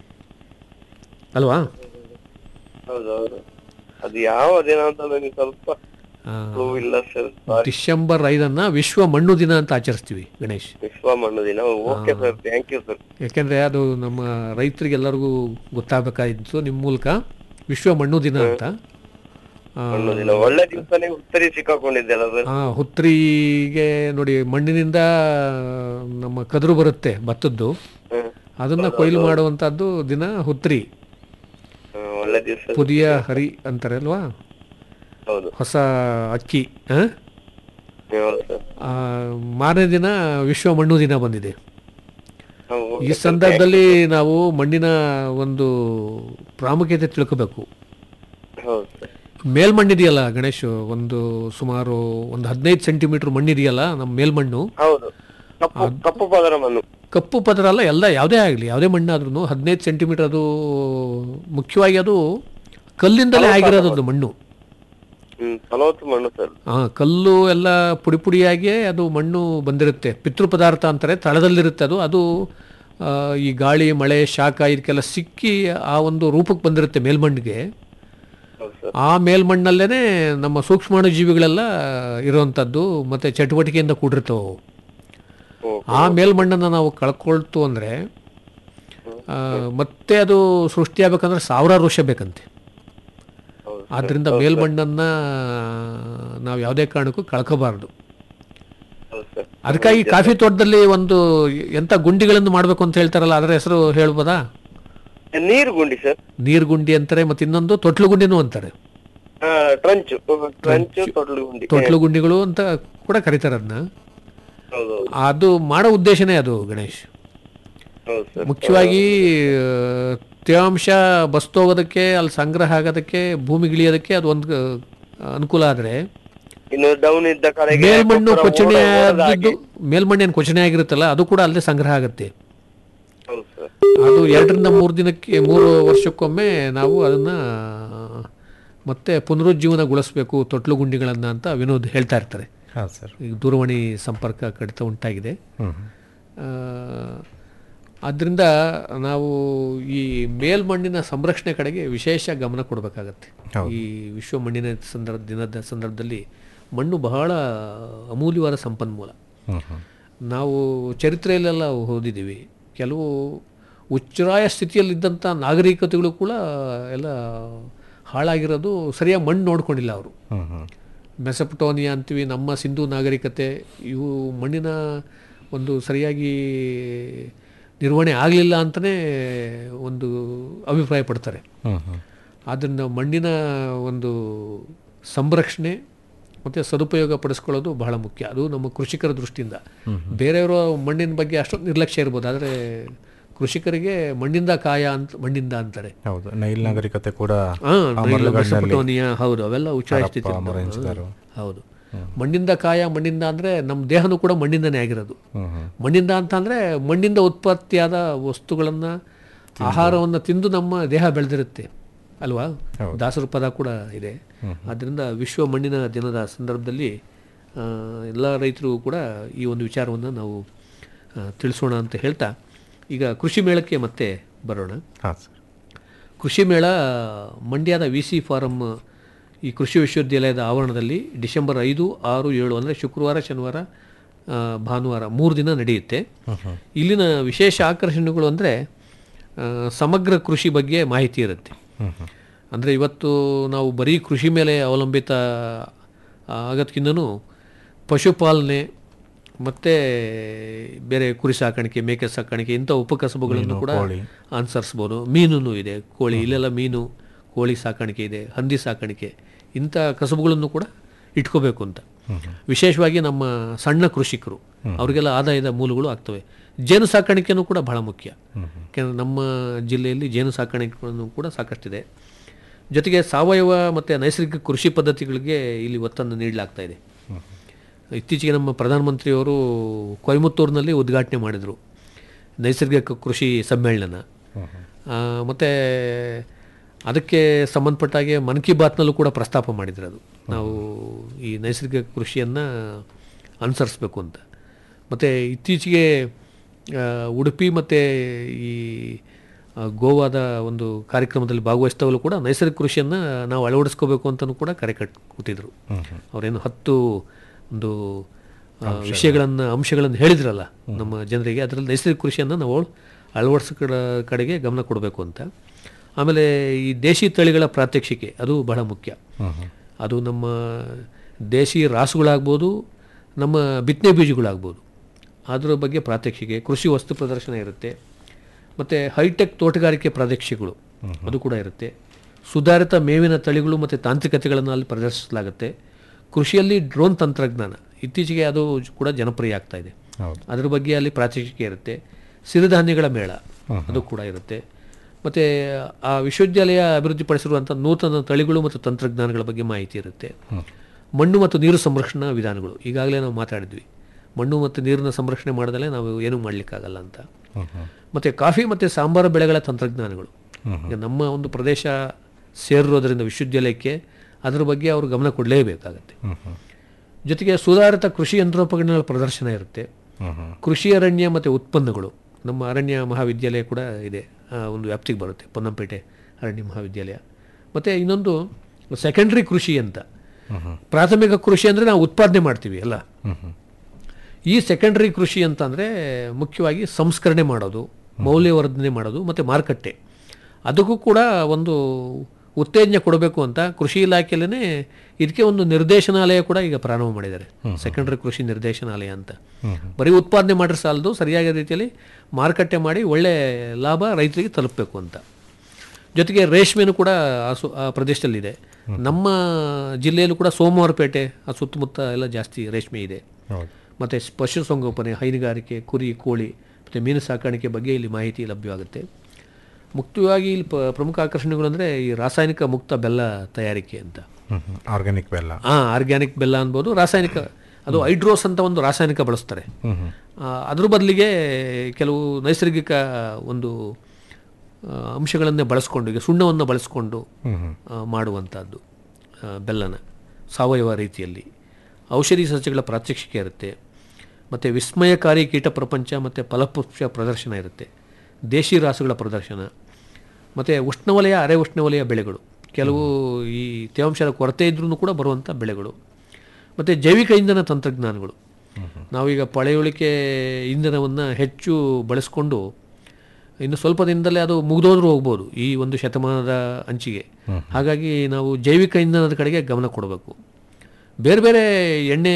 ಅಲ್ವಾ ಹೌದು ಹೌದು ಅದು ಯಾವ ದಿನ ಅಂತ ನನಗೆ ಸ್ವಲ್ಪ ಆ, clue ಇಲ್ಲ ಸರ್ ಸಾರಿ ಡಿಸೆಂಬರ್ ಐದನ್ನು ವಿಶ್ವ ಮಣ್ಣು ದಿನ ಅಂತ ಆಚರಿಸ್ತೀವಿ ಗಣೇಶ್ ವಿಶ್ವ ಮಣ್ಣು ದಿನ okay sir thank you sir ಯಾಕೆಂದರೆ ಅದು ನಮ್ಮ ರೈತರಿಗೆಲ್ಲರಿಗೂ ಗೊತ್ತಾಗಬೇಕಾಗಿತ್ತು ನಿಮ್ಮ ಮೂಲಕ ವಿಶ್ವ ಮಣ್ಣು ದಿನ ಅಂತ ಆ, ಮಣ್ಣು ದಿನ ಒಳ್ಳೆ ದಿವಸನೇ ಹುತ್ತರಿ ಸಿಕ್ಕಾಕೊಂಡಿದ್ದೆಲ್ಲ ಸರ್ ಆ, ಹುತ್ರಿಗೆ ನೋಡಿ ಮಣ್ಣಿನಿಂದ ನಮ್ಮ ಕದರು ಬರುತ್ತೆ ಭತ್ತದ್ದು ಹ್ಮ್ ಅದನ್ನ ಕೊಯ್ಲು ಮಾಡುವಂತದ್ದು ದಿನ ಹುತ್ರಿ ಹ್ಮ್, ಒಳ್ಳೆ ದಿವಸ ಪುದಿಯ ಹರಿ ಅಂತಾರೆ ಅಲ್ವಾ ಹೌದು ಹೊಸ ಅಕ್ಕಿ ಆ? ಹೌದು ಸರ್ ಆ, ಮಾರನೇ ದಿನ ವಿಶ್ವ ಮಣ್ಣು ದಿನ ಬಂದಿದೆ ಹೌದು, ಈ okay sir. ಸಂದರ್ಭದಲ್ಲಿ ನಾವು ಮಣ್ಣಿನ ಒಂದು ಪ್ರಾಮುಖ್ಯತೆ ತಿಳ್ಕೋಬೇಕು ಹೌದು ಸರ್ ಮೇಲ್ಮಣ್ಣಿದೆಯಲ್ಲ ಗಣೇಶ್ ಒಂದು ಸುಮಾರು ಒಂದು ಹದಿನೈದು ಸೆಂಟಿಮೀಟರ್ ಮಣ್ಣಿದೆಯಲ್ಲ ನಮ್ಮ ಮೇಲ್ಮಣ್ಣು ಹೌದು ಕಪ್ಪು ಕಪ್ಪು ಪದರ ಮಣ್ಣು ಕಪ್ಪು ಪದರ ಅಲ್ಲ ಎಲ್ಲ ಯಾವುದೇ ಆಗಲಿ ಯಾವುದೇ ಮಣ್ಣಾದ್ರೂ ಹದಿನೈದು ಸೆಂಟಿಮೀಟರ್ ಅದು ಮುಖ್ಯವಾಗಿ ಅದು ಕಲ್ಲಿಂದಲೇ ಆಗಿರೋದು ಅದು ಮಣ್ಣು ಹ್ಮ್ ಫಲವತ್ತು ಮಣ್ಣು ಸರ್ ಆ ಕಲ್ಲು ಎಲ್ಲ ಪುಡಿ ಪುಡಿಯಾಗಿ ಅದು ಮಣ್ಣು ಬಂದಿರುತ್ತೆ ಪಿತೃ ಪದಾರ್ಥ ಅಂತಾರೆ ತಳದಲ್ಲಿರುತ್ತೆ ಅದು ಅದು ಆ, ಈ ಗಾಳಿ ಮಳೆ ಶಾಖ ಇದಕ್ಕೆಲ್ಲ ಸಿಕ್ಕಿ ಆ ಒಂದು ರೂಪಕ್ಕೆ ಬಂದಿರುತ್ತೆ ಮೇಲ್ಮಣ್ಣಿಗೆ ಹೌದು ಸರ್ ಆ ಮೇಲ್ಮಣ್ಣಲ್ಲೇ ನಮ್ಮ ಸೂಕ್ಷ್ಮಾಣು ಜೀವಿಗಳೆಲ್ಲ ಇರುವಂಥದ್ದು ಮತ್ತು ಚಟುವಟಿಕೆಯಿಂದ ಕೂಡಿರ್ತವೆ ಅವು. ಓ ಆ ಮೇಲ್ಮಣ್ಣನ್ನು ನಾವು ಕಳ್ಕೊಳ್ತು ಅಂದರೆ ಮತ್ತೆ ಅದು ಸೃಷ್ಟಿಯಾಗಬೇಕಂದ್ರೆ ಸಾವಿರಾರು ವರ್ಷ ಬೇಕಂತೆ ಹೌದು ಆದ್ದರಿಂದ ಮೇಲ್ಮಣ್ಣನ್ನು ನಾವು ಯಾವುದೇ ಕಾರಣಕ್ಕೂ ಕಳ್ಕೋಬಾರ್ದು ಹೌದು ಸರ್ ಅದಕ್ಕಾಗಿ ಕಾಫಿ ತೋಟದಲ್ಲಿ ಒಂದು ಎಂಥ ಗುಂಡಿಗಳನ್ನು ಮಾಡಬೇಕು ಅಂತ ಹೇಳ್ತಾರಲ್ಲ ಅದರ ಹೆಸರು ಹೇಳ್ಬೋದಾ ನೀರು ಗುಂಡಿ ಸರ್ ನೀರು ಗುಂಡಿ ಅಂತಾರೆ ಮತ್ತು ಇನ್ನೊಂದು ತೊಟ್ಲು ಗುಂಡಿನೂ ಅಂತಾರೆ ಟ್ರಂಚ್ ಟ್ರಂಚ್ ತೊಟ್ಲು ಗುಂಡಿ ತೊಟ್ಲು ಗುಂಡಿಗಳು ಅಂತ ಕೂಡ ಕರೀತಾರೆ ಅದನ್ನ ಹೌದು ಹೌದು ಅದು ಮಾಡೋ ಉದ್ದೇಶನೇ ಅದು ಗಣೇಶ್ ಹೌದು ಸರ್ ಮುಖ್ಯವಾಗಿ ಆ, ತೇವಾಂಶ ಬಸ್ತೋಗೋದಕ್ಕೆ ಅಲ್ಲಿ ಸಂಗ್ರಹ ಆಗೋದಕ್ಕೆ ಭೂಮಿಗಿಳಿಯೋದಕ್ಕೆ ಅದು ಒಂದು ಆ, ಅನುಕೂಲ ಆದರೆ ಇನ್ನು ಡೌನ್ ಇದ್ದ ಕಡೆಗೆ ಮೇಲ್ಮಣ್ಣು ಗೊಬ್ಬರ ಕೊಚ್ಚಣೆ ಓಡ- ಓಡದ ಹಾಗೆ. ಆದದ್ದು ಮೇಲ್ಮಣ್ಣು ಏನು ಕೊಚ್ಚಣೆ ಆಗಿರುತ್ತಲ್ಲ ಅದು ಕೂಡ ಅಲ್ಲೇ ಸಂಗ್ರಹ ಆಗುತ್ತೆ ಹೌದು ಸರ್ ಅದು ಎರಡರಿಂದ ಮೂರು ದಿನಕ್ಕೆ ಮೂರು ವರ್ಷಕ್ಕೊಮ್ಮೆ ನಾವು ಅದನ್ನು ಮತ್ತೆ ಪುನರುಜ್ಜೀವನಗೊಳಿಸಬೇಕು ತೊಟ್ಲು ಗುಂಡಿಗಳನ್ನು ಅಂತ ವಿನೋದ್ ಹೇಳ್ತಾ ಇರ್ತಾರೆ ಹಾಂ ಸರ್ ಈಗ ದೂರವಾಣಿ ಸಂಪರ್ಕ ಕಡಿತ ಉಂಟಾಗಿದೆ ಹ್ಞೂ ಆದ್ದರಿಂದ ನಾವು ಈ ಮೇಲ್ಮಣ್ಣಿನ ಸಂರಕ್ಷಣೆ ಕಡೆಗೆ ವಿಶೇಷ ಗಮನ ಕೊಡಬೇಕಾಗತ್ತೆ ಹೌದು. ಈ ವಿಶ್ವ ಮಣ್ಣಿನ ಸಂದರ್ಭ ದಿನದ ಸಂದರ್ಭದಲ್ಲಿ ಮಣ್ಣು ಬಹಳ ಅಮೂಲ್ಯವಾದ ಸಂಪನ್ಮೂಲ ಹ್ಞೂ ಹ್ಞೂ ನಾವು ಚರಿತ್ರೆಯಲ್ಲೆಲ್ಲ ಓದಿದ್ದೀವಿ ಕೆಲವು ಉಚ್ಚರಾಯ ಸ್ಥಿತಿಯಲ್ಲಿದ್ದಂಥ ನಾಗರಿಕತೆಗಳು ಕೂಡ ಎಲ್ಲ ಹಾಳಾಗಿರೋದು ಸರಿಯಾಗಿ ಮಣ್ಣು ನೋಡ್ಕೊಂಡಿಲ್ಲ ಅವರು ಹ್ಞೂ ಹ್ಞೂ ಮೆಸಪಟೋನಿಯಾ ಅಂತೀವಿ ನಮ್ಮ ಸಿಂಧು ನಾಗರಿಕತೆ ಇವು ಮಣ್ಣಿನ ಒಂದು ಸರಿಯಾಗಿ ನಿರ್ವಹಣೆ ಆಗಲಿಲ್ಲ ಅಂತಲೇ ಒಂದು ಅಭಿಪ್ರಾಯ ಪಡ್ತಾರೆ ಹ್ಞೂ ಹ್ಞೂ ಆದ್ದರಿಂದ ಮಣ್ಣಿನ ಒಂದು ಸಂರಕ್ಷಣೆ ಮತ್ತು ಸದುಪಯೋಗ ಪಡಿಸ್ಕೊಳ್ಳೋದು ಬಹಳ ಮುಖ್ಯ ಅದು ನಮ್ಮ ಕೃಷಿಕರ ದೃಷ್ಟಿಯಿಂದ ಬೇರೆಯವರು ಮಣ್ಣಿನ ಬಗ್ಗೆ ಅಷ್ಟೊಂದು ನಿರ್ಲಕ್ಷ್ಯ ಇರ್ಬೋದು ಆದರೆ ಕೃಷಿಕರಿಗೆ ಮಣ್ಣಿಂದ ಕಾಯ ಅಂತ ಮಣ್ಣಿಂದ ಅಂತಾರೆ ಹೌದು ನೈಲ್ ನಾಗರಿಕತೆ ಕೂಡ ಹಾ, ಆ ನೈಲ್ ಮರಳುಗಾಡಿನಲ್ಲಿ ಮೆಸೊಪಟೋಮಿಯಾ, ಹೌದು ಅವೆಲ್ಲ ಉಚ್ಚಾರಿಸ್ತಿತ್ತು ಹರಪ್ಪ, ಮೊರೆಂಜದಾರು. ಹೌದು ಮಣ್ಣಿಂದ ಕಾಯ ಮಣ್ಣಿಂದ ಅಂದ್ರೆ ನಮ್ಮ ದೇಹನೂ ಕೂಡ ಮಣ್ಣಿಂದನೇ ಆಗಿರೋದು ಹ್ಮ್ ಹ್ಮ್ ಮಣ್ಣಿಂದ ಅಂತ ಅಂದ್ರೆ ಮಣ್ಣಿಂದ ಉತ್ಪತ್ತಿಯಾದ ವಸ್ತುಗಳನ್ನ ಆಹಾರವನ್ನು ತಿಂದು ನಮ್ಮ ದೇಹ ಬೆಳೆದಿರುತ್ತೆ ಅಲ್ವಾ ದಾಸರ ಪದ ಕೂಡ ಇದೆ ಆದ್ದರಿಂದ ವಿಶ್ವ ಮಣ್ಣಿನ ದಿನದ ಸಂದರ್ಭದಲ್ಲಿ ಆ, ಎಲ್ಲ ರೈತರು ಕೂಡ ಈ ಒಂದು ವಿಚಾರವನ್ನು ನಾವು ಆ, ತಿಳಿಸೋಣ ಅಂತ ಹೇಳ್ತಾ ಈಗ ಕೃಷಿ ಮೇಳಕ್ಕೆ ಮತ್ತೆ ಬರೋಣ ಹಾಂ ಸರ್ ಕೃಷಿ ಮೇಳ ಮಂಡ್ಯದ ವಿ ಸಿ ಫಾರಂ ಈ ಕೃಷಿ ವಿಶ್ವವಿದ್ಯಾಲಯದ ಆವರಣದಲ್ಲಿ ಡಿಸೆಂಬರ್ ಐದು ಆರು ಏಳು ಅಂದರೆ ಶುಕ್ರವಾರ ಶನಿವಾರ ಆ, ಭಾನುವಾರ ಮೂರು ದಿನ ನಡೆಯುತ್ತೆ ಇಲ್ಲಿನ ವಿಶೇಷ ಆಕರ್ಷಣೆಗಳು ಅಂದರೆ ಸಮಗ್ರ ಕೃಷಿ ಬಗ್ಗೆ ಮಾಹಿತಿ ಇರುತ್ತೆ ಅಂದರೆ ಇವತ್ತು ನಾವು ಬರೀ ಕೃಷಿ ಮೇಲೆ ಅವಲಂಬಿತ ಆಗೋದ್ಕಿಂತನೂ ಪಶುಪಾಲನೆ ಮತ್ತು ಬೇರೆ ಕುರಿ ಸಾಕಾಣಿಕೆ ಮೇಕೆ ಸಾಕಾಣಿಕೆ ಇಂಥ ಉಪಕಸಬುಗಳನ್ನು ಕೂಡ ಅನುಸರಿಸ್ಬೋದು ಮೀನು ಇದೆ ಕೋಳಿ ಇಲ್ಲೆಲ್ಲ ಮೀನು ಕೋಳಿ ಸಾಕಾಣಿಕೆ ಇದೆ ಹಂದಿ ಸಾಕಾಣಿಕೆ ಇಂಥ ಕಸಬುಗಳನ್ನು ಕೂಡ ಇಟ್ಕೋಬೇಕು ಅಂತ ವಿಶೇಷವಾಗಿ ನಮ್ಮ ಸಣ್ಣ ಕೃಷಿಕರು ಅವರಿಗೆಲ್ಲ ಆದಾಯದ ಮೂಲಗಳು ಆಗ್ತವೆ ಜೇನು ಸಾಕಾಣಿಕೆನೂ ಕೂಡ ಬಹಳ ಮುಖ್ಯ ಯಾಕೆಂದರೆ ನಮ್ಮ ಜಿಲ್ಲೆಯಲ್ಲಿ ಜೇನು ಸಾಕಾಣಿಕೆಗಳನ್ನು ಕೂಡ ಸಾಕಷ್ಟಿದೆ ಜೊತೆಗೆ ಸಾವಯವ ಮತ್ತು ನೈಸರ್ಗಿಕ ಕೃಷಿ ಪದ್ಧತಿಗಳಿಗೆ ಇಲ್ಲಿ ಒತ್ತನ್ನು ನೀಡಲಾಗ್ತಾ ಇದೆ ಇತ್ತೀಚೆಗೆ ನಮ್ಮ ಪ್ರಧಾನಮಂತ್ರಿಯವರು ಕೊಯಮತ್ತೂರಿನಲ್ಲಿ ಉದ್ಘಾಟನೆ ಮಾಡಿದರು ನೈಸರ್ಗಿಕ ಕೃಷಿ ಸಮ್ಮೇಳನ ಮತ್ತು ಅದಕ್ಕೆ ಸಂಬಂಧಪಟ್ಟ ಹಾಗೆ ಮನ್ ಕಿ ಬಾತ್ನಲ್ಲೂ ಕೂಡ ಪ್ರಸ್ತಾಪ ಮಾಡಿದ್ರು ಅದು ನಾವು ಈ ನೈಸರ್ಗಿಕ ಕೃಷಿಯನ್ನು ಅನುಸರಿಸ್ಬೇಕು ಅಂತ ಮತ್ತು ಇತ್ತೀಚೆಗೆ ಆ, ಉಡುಪಿ ಮತ್ತು ಈ ಆ, ಗೋವಾದ ಒಂದು ಕಾರ್ಯಕ್ರಮದಲ್ಲಿ ಭಾಗವಹಿಸಿದವರು ಕೂಡ ನೈಸರ್ಗಿಕ ಕೃಷಿಯನ್ನು ನಾವು ಅಳವಡಿಸ್ಕೋಬೇಕು ಅಂತಲೂ ಕೂಡ ಕರೆ ಕಟ್ ಕೊಟ್ಟಿದ್ರು ಅವರೇನು ಹತ್ತು ಒಂದು ಆ, ವಿಷಯಗಳನ್ನು ಅಂಶಗಳನ್ನು ಹೇಳಿದ್ರಲ್ಲ ನಮ್ಮ ಜನರಿಗೆ ಅದರಲ್ಲಿ ನೈಸರ್ಗಿಕ ಕೃಷಿಯನ್ನು ನಾವು ಅಳವಡಿಸೋ ಕಡ- ಕಡೆಗೆ ಗಮನ ಕೊಡಬೇಕು ಅಂತ ಆಮೇಲೆ ಈ ದೇಶಿ ತಳಿಗಳ ಪ್ರಾತ್ಯಕ್ಷಿಕೆ ಅದು ಬಹಳ ಮುಖ್ಯ ಅದು ನಮ್ಮ ದೇಶಿ ರಾಸುಗಳಾಗ್ಬೋದು ನಮ್ಮ ಬಿತ್ತನೆ ಬೀಜಗಳಾಗ್ಬೋದು ಅದರ ಬಗ್ಗೆ ಪ್ರಾತ್ಯಕ್ಷಿಕೆ ಕೃಷಿ ವಸ್ತು ಪ್ರದರ್ಶನ ಇರುತ್ತೆ ಮತ್ತು ಹೈಟೆಕ್ ತೋಟಗಾರಿಕೆ ಪ್ರಾತ್ಯಕ್ಷಿಕೆಗಳು ಅದು ಕೂಡ ಇರುತ್ತೆ ಸುಧಾರಿತ ಮೇವಿನ ತಳಿಗಳು ಮತ್ತು ತಾಂತ್ರಿಕತೆಗಳನ್ನು ಅಲ್ಲಿ ಪ್ರದರ್ಶಿಸಲಾಗುತ್ತೆ ಕೃಷಿಯಲ್ಲಿ ಡ್ರೋನ್ ತಂತ್ರಜ್ಞಾನ ಇತ್ತೀಚೆಗೆ ಅದು ಕೂಡ ಜನಪ್ರಿಯ ಆಗ್ತಾ ಇದೆ ಅದ್ರ ಬಗ್ಗೆ ಅಲ್ಲಿ ಪ್ರಾತ್ಯಕ್ಷಿಕೆ ಇರುತ್ತೆ ಸಿರಿಧಾನ್ಯಗಳ ಮೇಳ ಅದು ಕೂಡ ಇರುತ್ತೆ ಮತ್ತು ಆ ವಿಶ್ವವಿದ್ಯಾಲಯ ಅಭಿವೃದ್ಧಿಪಡಿಸಿರುವಂಥ ನೂತನ ತಳಿಗಳು ಮತ್ತು ತಂತ್ರಜ್ಞಾನಗಳ ಬಗ್ಗೆ ಮಾಹಿತಿ ಇರುತ್ತೆ ಮಣ್ಣು ಮತ್ತು ನೀರು ಸಂರಕ್ಷಣಾ ವಿಧಾನಗಳು ಈಗಾಗಲೇ ನಾವು ಮಾತಾಡಿದ್ವಿ ಮಣ್ಣು ಮತ್ತು ನೀರಿನ ಸಂರಕ್ಷಣೆ ಮಾಡದಲ್ಲೇ ನಾವು ಏನೂ ಮಾಡಲಿಕ್ಕಾಗಲ್ಲ ಅಂತ ಮತ್ತು ಕಾಫಿ ಮತ್ತು ಸಾಂಬಾರು ಬೆಳೆಗಳ ತಂತ್ರಜ್ಞಾನಗಳು ಈಗ ನಮ್ಮ ಒಂದು ಪ್ರದೇಶ ಸೇರಿರೋದ್ರಿಂದ ವಿಶ್ವವಿದ್ಯಾಲಯಕ್ಕೆ ಅದರ ಬಗ್ಗೆ ಅವರು ಗಮನ ಕೊಡಲೇಬೇಕಾಗತ್ತೆ ಜೊತೆಗೆ ಸುಧಾರಿತ ಕೃಷಿ ಯಂತ್ರೋಪಕರಣಗಳ ಪ್ರದರ್ಶನ ಇರುತ್ತೆ ಕೃಷಿ ಅರಣ್ಯ ಮತ್ತು ಉತ್ಪನ್ನಗಳು ನಮ್ಮ ಅರಣ್ಯ ಮಹಾವಿದ್ಯಾಲಯ ಕೂಡ ಇದೆ ಆ ಒಂದು ವ್ಯಾಪ್ತಿಗೆ ಬರುತ್ತೆ ಪೊನ್ನಂಪೇಟೆ ಅರಣ್ಯ ಮಹಾವಿದ್ಯಾಲಯ ಮತ್ತು ಇನ್ನೊಂದು ಸೆಕೆಂಡ್ರಿ ಕೃಷಿ ಅಂತ ಪ್ರಾಥಮಿಕ ಕೃಷಿ ಅಂದರೆ ನಾವು ಉತ್ಪಾದನೆ ಮಾಡ್ತೀವಿ ಅಲ್ಲ ಈ ಸೆಕೆಂಡ್ರಿ ಕೃಷಿ ಅಂತಂದರೆ ಮುಖ್ಯವಾಗಿ ಸಂಸ್ಕರಣೆ ಮಾಡೋದು ಮೌಲ್ಯವರ್ಧನೆ ಮಾಡೋದು ಮತ್ತು ಮಾರುಕಟ್ಟೆ ಅದಕ್ಕೂ ಕೂಡ ಒಂದು ಉತ್ತೇಜನ ಕೊಡಬೇಕು ಅಂತ ಕೃಷಿ ಇಲಾಖೆಯಲ್ಲೇ ಇದಕ್ಕೆ ಒಂದು ನಿರ್ದೇಶನಾಲಯ ಕೂಡ ಈಗ ಪ್ರಾರಂಭ ಮಾಡಿದ್ದಾರೆ ಸೆಕೆಂಡ್ರಿ ಕೃಷಿ ನಿರ್ದೇಶನಾಲಯ ಅಂತ ಬರೀ ಉತ್ಪಾದನೆ ಮಾಡಿದ್ರೆ ಸಾಲದು ಸರಿಯಾದ ರೀತಿಯಲ್ಲಿ ಮಾರುಕಟ್ಟೆ ಮಾಡಿ ಒಳ್ಳೆ ಲಾಭ ರೈತರಿಗೆ ತಲುಪಬೇಕು ಅಂತ ಜೊತೆಗೆ ರೇಷ್ಮೆನೂ ಕೂಡ ಆ ಸು ಆ ಪ್ರದೇಶದಲ್ಲಿದೆ ನಮ್ಮ ಜಿಲ್ಲೆಯಲ್ಲೂ ಕೂಡ ಸೋಮವಾರಪೇಟೆ ಆ ಸುತ್ತಮುತ್ತ ಎಲ್ಲ ಜಾಸ್ತಿ ರೇಷ್ಮೆ ಇದೆ ಮತ್ತು ಪಶುಸಂಗೋಪನೆ ಹೈನುಗಾರಿಕೆ ಕುರಿ ಕೋಳಿ ಮತ್ತು ಮೀನು ಸಾಕಾಣಿಕೆ ಬಗ್ಗೆ ಇಲ್ಲಿ ಮಾಹಿತಿ ಲಭ್ಯವಾಗುತ್ತೆ ಮುಖ್ಯವಾಗಿ ಇಲ್ಲಿ ಪ ಪ್ರಮುಖ ಆಕರ್ಷಣೆಗಳು ಅಂದರೆ ಈ ರಾಸಾಯನಿಕ ಮುಕ್ತ ಬೆಲ್ಲ ತಯಾರಿಕೆ ಅಂತ ಆರ್ಗ್ಯಾನಿಕ್ ಬೆಲ್ಲ ಹಾಂ ಆರ್ಗ್ಯಾನಿಕ್ ಬೆಲ್ಲ ಅನ್ಬೋದು ರಾಸಾಯನಿಕ ಅದು ಹೈಡ್ರೋಸ್ ಅಂತ ಒಂದು ರಾಸಾಯನಿಕ ಬಳಸ್ತಾರೆ ಆ, ಅದ್ರ ಬದಲಿಗೆ ಕೆಲವು ನೈಸರ್ಗಿಕ ಒಂದು ಆ, ಅಂಶಗಳನ್ನೇ ಬಳಸ್ಕೊಂಡು ಈಗ ಸುಣ್ಣವನ್ನು ಬಳಸ್ಕೊಂಡು ಆ, ಮಾಡುವಂಥದ್ದು ಆ, ಬೆಲ್ಲನ ಸಾವಯವ ರೀತಿಯಲ್ಲಿ ಔಷಧಿ ಸಸ್ಯಗಳ ಪ್ರಾತ್ಯಕ್ಷಿಕೆ ಇರುತ್ತೆ ಮತ್ತು ವಿಸ್ಮಯಕಾರಿ ಕೀಟ ಪ್ರಪಂಚ ಮತ್ತು ಫಲಪುಷ್ಪ ಪ್ರದರ್ಶನ ಇರುತ್ತೆ ದೇಶಿ ರಾಸುಗಳ ಪ್ರದರ್ಶನ ಮತ್ತು ಉಷ್ಣವಲಯ ಅರೆ ಉಷ್ಣವಲಯ ಬೆಳೆಗಳು ಕೆಲವು ಈ ತೇವಾಂಶದ ಕೊರತೆ ಇದ್ರೂ ಕೂಡ ಬರುವಂಥ ಬೆಳೆಗಳು ಮತ್ತು ಜೈವಿಕ ಇಂಧನ ತಂತ್ರಜ್ಞಾನಗಳು ನಾವೀಗ ಪಳೆಯುಳಿಕೆ ಇಂಧನವನ್ನು ಹೆಚ್ಚು ಬಳಸ್ಕೊಂಡು ಇನ್ನು ಸ್ವಲ್ಪ ದಿನದಲ್ಲೇ ಅದು ಮುಗಿದೋದ್ರೂ ಹೋಗ್ಬೋದು ಈ ಒಂದು ಶತಮಾನದ ಅಂಚಿಗೆ ಹಾಗಾಗಿ ನಾವು ಜೈವಿಕ ಇಂಧನದ ಕಡೆಗೆ ಗಮನ ಕೊಡಬೇಕು ಬೇರೆ ಬೇರೆ ಎಣ್ಣೆ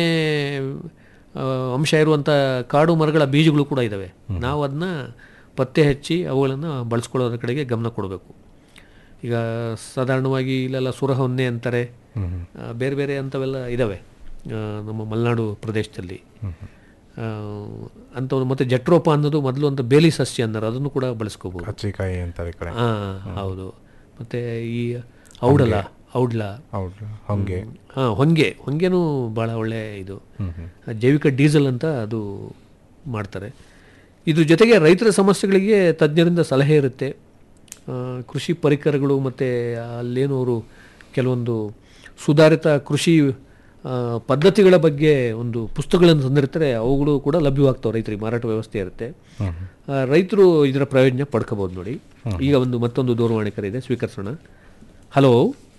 ಆ, ಅಂಶ ಇರುವಂಥ ಕಾಡು ಮರಗಳ ಬೀಜಗಳು ಕೂಡ ಇದ್ದಾವೆ ನಾವು ಅದನ್ನ ಪತ್ತೆ ಹಚ್ಚಿ ಅವುಗಳನ್ನು ಬಳಸ್ಕೊಳ್ಳೋದ್ರ ಕಡೆಗೆ ಗಮನ ಕೊಡಬೇಕು ಈಗ ಸಾಧಾರಣವಾಗಿ ಇಲ್ಲೆಲ್ಲ ಸುರಹೊನ್ನೆ ಅಂತಾರೆ ಆ, ಬೇರೆ ಬೇರೆ ಅಂಥವೆಲ್ಲ ಇದ್ದಾವೆ ಆ, ನಮ್ಮ ಮಲೆನಾಡು ಪ್ರದೇಶದಲ್ಲಿ ಆ, ಅಂಥವು ಮತ್ತು ಜಟ್ರೋಪ ಅನ್ನೋದು ಮೊದಲು ಅಂತ ಬೇಲಿ ಸಸ್ಯ ಅನ್ನೋರು ಅದನ್ನು ಕೂಡ ಬಳಸ್ಕೋಬೋದು ಹಚ್ಚಿಕಾಯಿ ಅಂತಾರೆ ಈ ಕಡೆ ಹಾಂ ಹೌದು ಮತ್ತು ಈ ಔಡಲ ಔಡ್ಲ ಹೌದು ಹೊಂಗೆ ಹಾಂ ಹೊಂಗೆ ಹೊಂಗೆನೂ ಭಾಳ ಒಳ್ಳೆ ಇದು ಜೈವಿಕ ಡೀಸೆಲ್ ಅಂತ ಅದು ಮಾಡ್ತಾರೆ ಇದ್ರ ಜೊತೆಗೆ ರೈತರ ಸಮಸ್ಯೆಗಳಿಗೆ ತಜ್ಞರಿಂದ ಸಲಹೆ ಇರುತ್ತೆ ಆ, ಕೃಷಿ ಪರಿಕರಗಳು ಮತ್ತು ಅಲ್ಲೇನು ಅವರು ಕೆಲವೊಂದು ಸುಧಾರಿತ ಕೃಷಿ ಆ, ಪದ್ಧತಿಗಳ ಬಗ್ಗೆ ಒಂದು ಪುಸ್ತಕಗಳನ್ನು ತಂದಿರ್ತಾರೆ ಅವುಗಳು ಕೂಡ ಲಭ್ಯವಾಗ್ತವೆ ರೈತರಿಗೆ ಮಾರಾಟ ವ್ಯವಸ್ಥೆ ಇರುತ್ತೆ ಆ, ರೈತರು ಇದರ ಪ್ರಯೋಜನ ಪಡ್ಕೋಬೋದು ನೋಡಿ ಈಗ ಒಂದು ಮತ್ತೊಂದು ದೂರವಾಣಿ ಕರೆ ಇದೆ ಸ್ವೀಕರಿಸೋಣ ಹಲೋ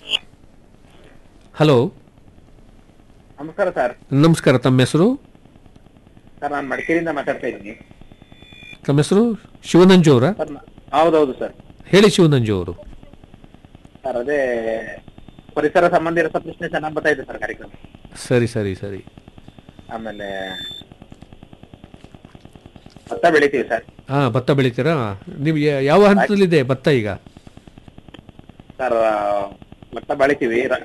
ಹಲೋ ನಮಸ್ಕಾರ ಸರ್ ನಮಸ್ಕಾರ ತಮ್ಮ ಹೆಸರು ಸರ್ ನಾನು ಮಡಿಕೇರಿಯಿಂದ ಮಾತಾಡ್ತಾ ಇದ್ದೀನಿ ತಮ್ಮ ಹೆಸರು ಶಿವನಂಜು ಅವರ ಸರ್ ನ- ಹೌದೌದು ಸರ್ ಹೇಳಿ ಶಿವನಂಜು ಅವರು ಸರ್ ಅದೇ ಪರಿಸರ ಸಂಬಂಧಿ ರಸಪ್ರಶ್ನೆ ಚೆನ್ನಾಗಿ ಬರ್ತಾ ಇದೆ ಸರ್ ಕಾರ್ಯಕ್ರಮ ಸರಿ ಸರಿ ಸರಿ ಆಮೇಲೆ ಭತ್ತ ಬೆಳಿತೀವಿ ಸರ್ ಹಾಂ ಭತ್ತ ಬೆಳಿತೀರಾ ನೀವು ಯಾ- ಯಾವ ಹಂತದಲ್ಲಿದೆ ಭತ್ತ ಈಗ ಸರ್ ಆ, ಭತ್ತ ಬೆಳಿತೀವಿ ರ-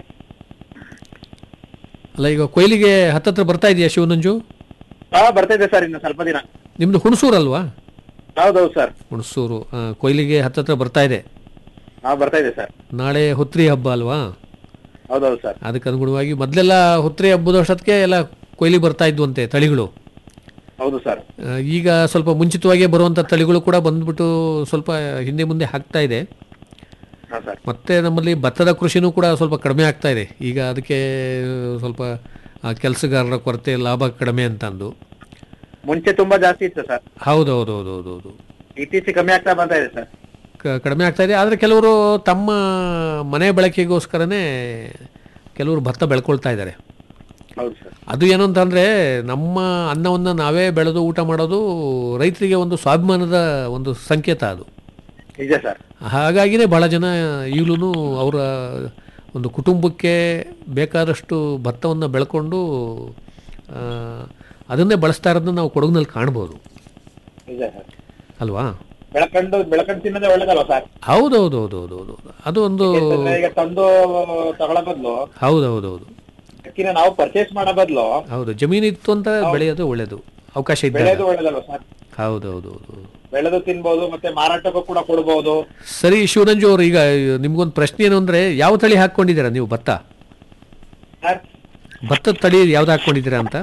ಅಲ್ಲ ಈಗ ಕೊಯ್ಲಿಗೆ ಹತ್ತತ್ರ ಬರ್ತಾ ಇದೆಯಾ ಶಿವನಂಜು ಹಾ ಬರ್ತಾ ಇದೆ ಸರ್ ಇನ್ನು ಸ್ವಲ್ಪ ದಿನ ನಿಮ್ಮದು ಹುಣಸೂರಲ್ವಾ ಹೌದೌದು ಸರ್ ಹುಣಸೂರು ಆ, ಕೊಯ್ಲಿಗೆ ಹತ್ತತ್ರ ಬರ್ತಾ ಇದೆ ಹಾ ಬರ್ತಾ ಇದೆ ಸರ್ ನಾಳೆ ಹುತ್ರಿ ಹಬ್ಬ ಅಲ್ವಾ ಹೌದೌದು ಸರ್ ಅದಕ್ಕೆ ಅನುಗುಣವಾಗಿ ಮೊದಲೆಲ್ಲ ಹುತ್ರಿ ಹಬ್ಬದ ವರ್ಷಕ್ಕೆ ಎಲ್ಲ ಕೊಯ್ಲಿಗೆ ಬರ್ತಾ ಇದ್ವಂತೆ ತಳಿಗಳು ಹೌದು ಸರ್ ಆ, ಈಗ ಸ್ವಲ್ಪ ಮುಂಚಿತವಾಗಿಯೇ ಬರುವಂಥ ತಳಿಗಳು ಕೂಡ ಬಂದ್ಬಿಟ್ಟು ಸ್ವಲ್ಪ ಹಿಂದೆ ಮುಂದೆ ಆಗ್ತಾ ಇದೆ ಹಾ ಸರ್ ಮತ್ತೆ ನಮ್ಮಲ್ಲಿ ಭತ್ತದ ಕೃಷಿನೂ ಕೂಡ ಸ್ವಲ್ಪ ಕಡಿಮೆ ಆಗ್ತಾ ಇದೆ ಈಗ ಅದಕ್ಕೆ ಸ್ವಲ್ಪ ಆ, ಕೆಲಸಗಾರರ ಕೊರತೆ ಲಾಭ ಕಡಿಮೆ ಅಂತ ಅಂದು ಮುಂಚೆ ತುಂಬಾ ಜಾಸ್ತಿ ಇತ್ತು ಸರ್ ಹೌದು ಹೌದು ಹೌದು ಹೌದು ಹೌದು ಇತ್ತೀಚೆಗೆ ಕಮ್ಮಿ ಆಗ್ತಾ ಬರ್ತಾ ಇದೆ ಸರ್ ಕ- ಕಡಿಮೆ ಆಗ್ತಾ ಇದೆ ಆದರೆ ಕೆಲವರು ತಮ್ಮ ಮನೆ ಬಳಕೆಗೋಸ್ಕರನೇ ಕೆಲವರು ಭತ್ತ ಬೆಳ್ಕೊಳ್ತಾ ಇದ್ದಾರೆ ಹೌದು ಸರ್ ಅದು ಏನು ಅಂತಂದರೆ ನಮ್ಮ ಅನ್ನವನ್ನು ನಾವೇ ಬೆಳೆದು ಊಟ ಮಾಡೋದು ರೈತರಿಗೆ ಒಂದು ಸ್ವಾಭಿಮಾನದ ಒಂದು ಸಂಕೇತ ಅದು ನಿಜ ಸರ್ ಹಾಗಾಗಿನೇ ಭಾಳ ಜನ ಈಗಲೂ ಅವರ ಒಂದು ಕುಟುಂಬಕ್ಕೆ ಬೇಕಾದಷ್ಟು ಭತ್ತವನ್ನು ಬೆಳ್ಕೊಂಡು ಆ, ಅದನ್ನೇ ಬಳಸ್ತಾ ಇರೋದನ್ನ ನಾವು ಕೊಡಗಿನಲ್ಲಿ ಕಾಣ್ಬೋದು ನಿಜ ಸರ್ ಅಲ್ವಾ ಬೆಳಕಂಡು ಬೆಳಕಂಡು ತಿನ್ನೋದೇ ಒಳ್ಳೇದಲ್ವಾ ಸರ್ ಹೌದು ಹೌದು ಹೌದು ಹೌದು ಹೌದು ಅದು ಒಂದು ಯಾಕಂದ್ರೆ ಈಗ ತಂದು ತಗೊಳ್ಳೋ ಬದಲು ಹೌದು ಹೌದು ಹೌದು ಅಕ್ಕಿನ ನಾವು ಪರ್ಚೇಸ್ ಮಾಡೋ ಬದಲು ಹೌದು ಜಮೀನು ಇತ್ತು ಅಂತ ಬೆಳೆಯೋದು ಒಳ್ಳೆಯದು ಅವಕಾಶ ಇದ್ದಾಗ ಬೆಳೆಯೋದು ಒಳ್ಳೇದಲ್ವಾ ಸರ್ ಹೌದು ಹೌದು ಹೌದು ಬೆಳೆದು ತಿನ್ಬೋದು ಮತ್ತೆ ಮಾರಾಟಕ್ಕೂ ಕೂಡ ಕೊಡ್ಬೋದು ಸರಿ ಶಿವರಂಜು ಅವರು ಈಗ ನಿಮ್ಗೊಂದು ಪ್ರಶ್ನೆ ಏನು ಅಂದರೆ ಯಾವ ತಳಿ ಹಾಕ್ಕೊಂಡಿದ್ದೀರಾ ನೀವು ಭತ್ತ ಸರ್ ಭತ್ತದ ತಳಿ ಯಾವ್ದು ಹಾಕ್ಕೊಂಡಿದ್ದೀರಾ ಅಂತ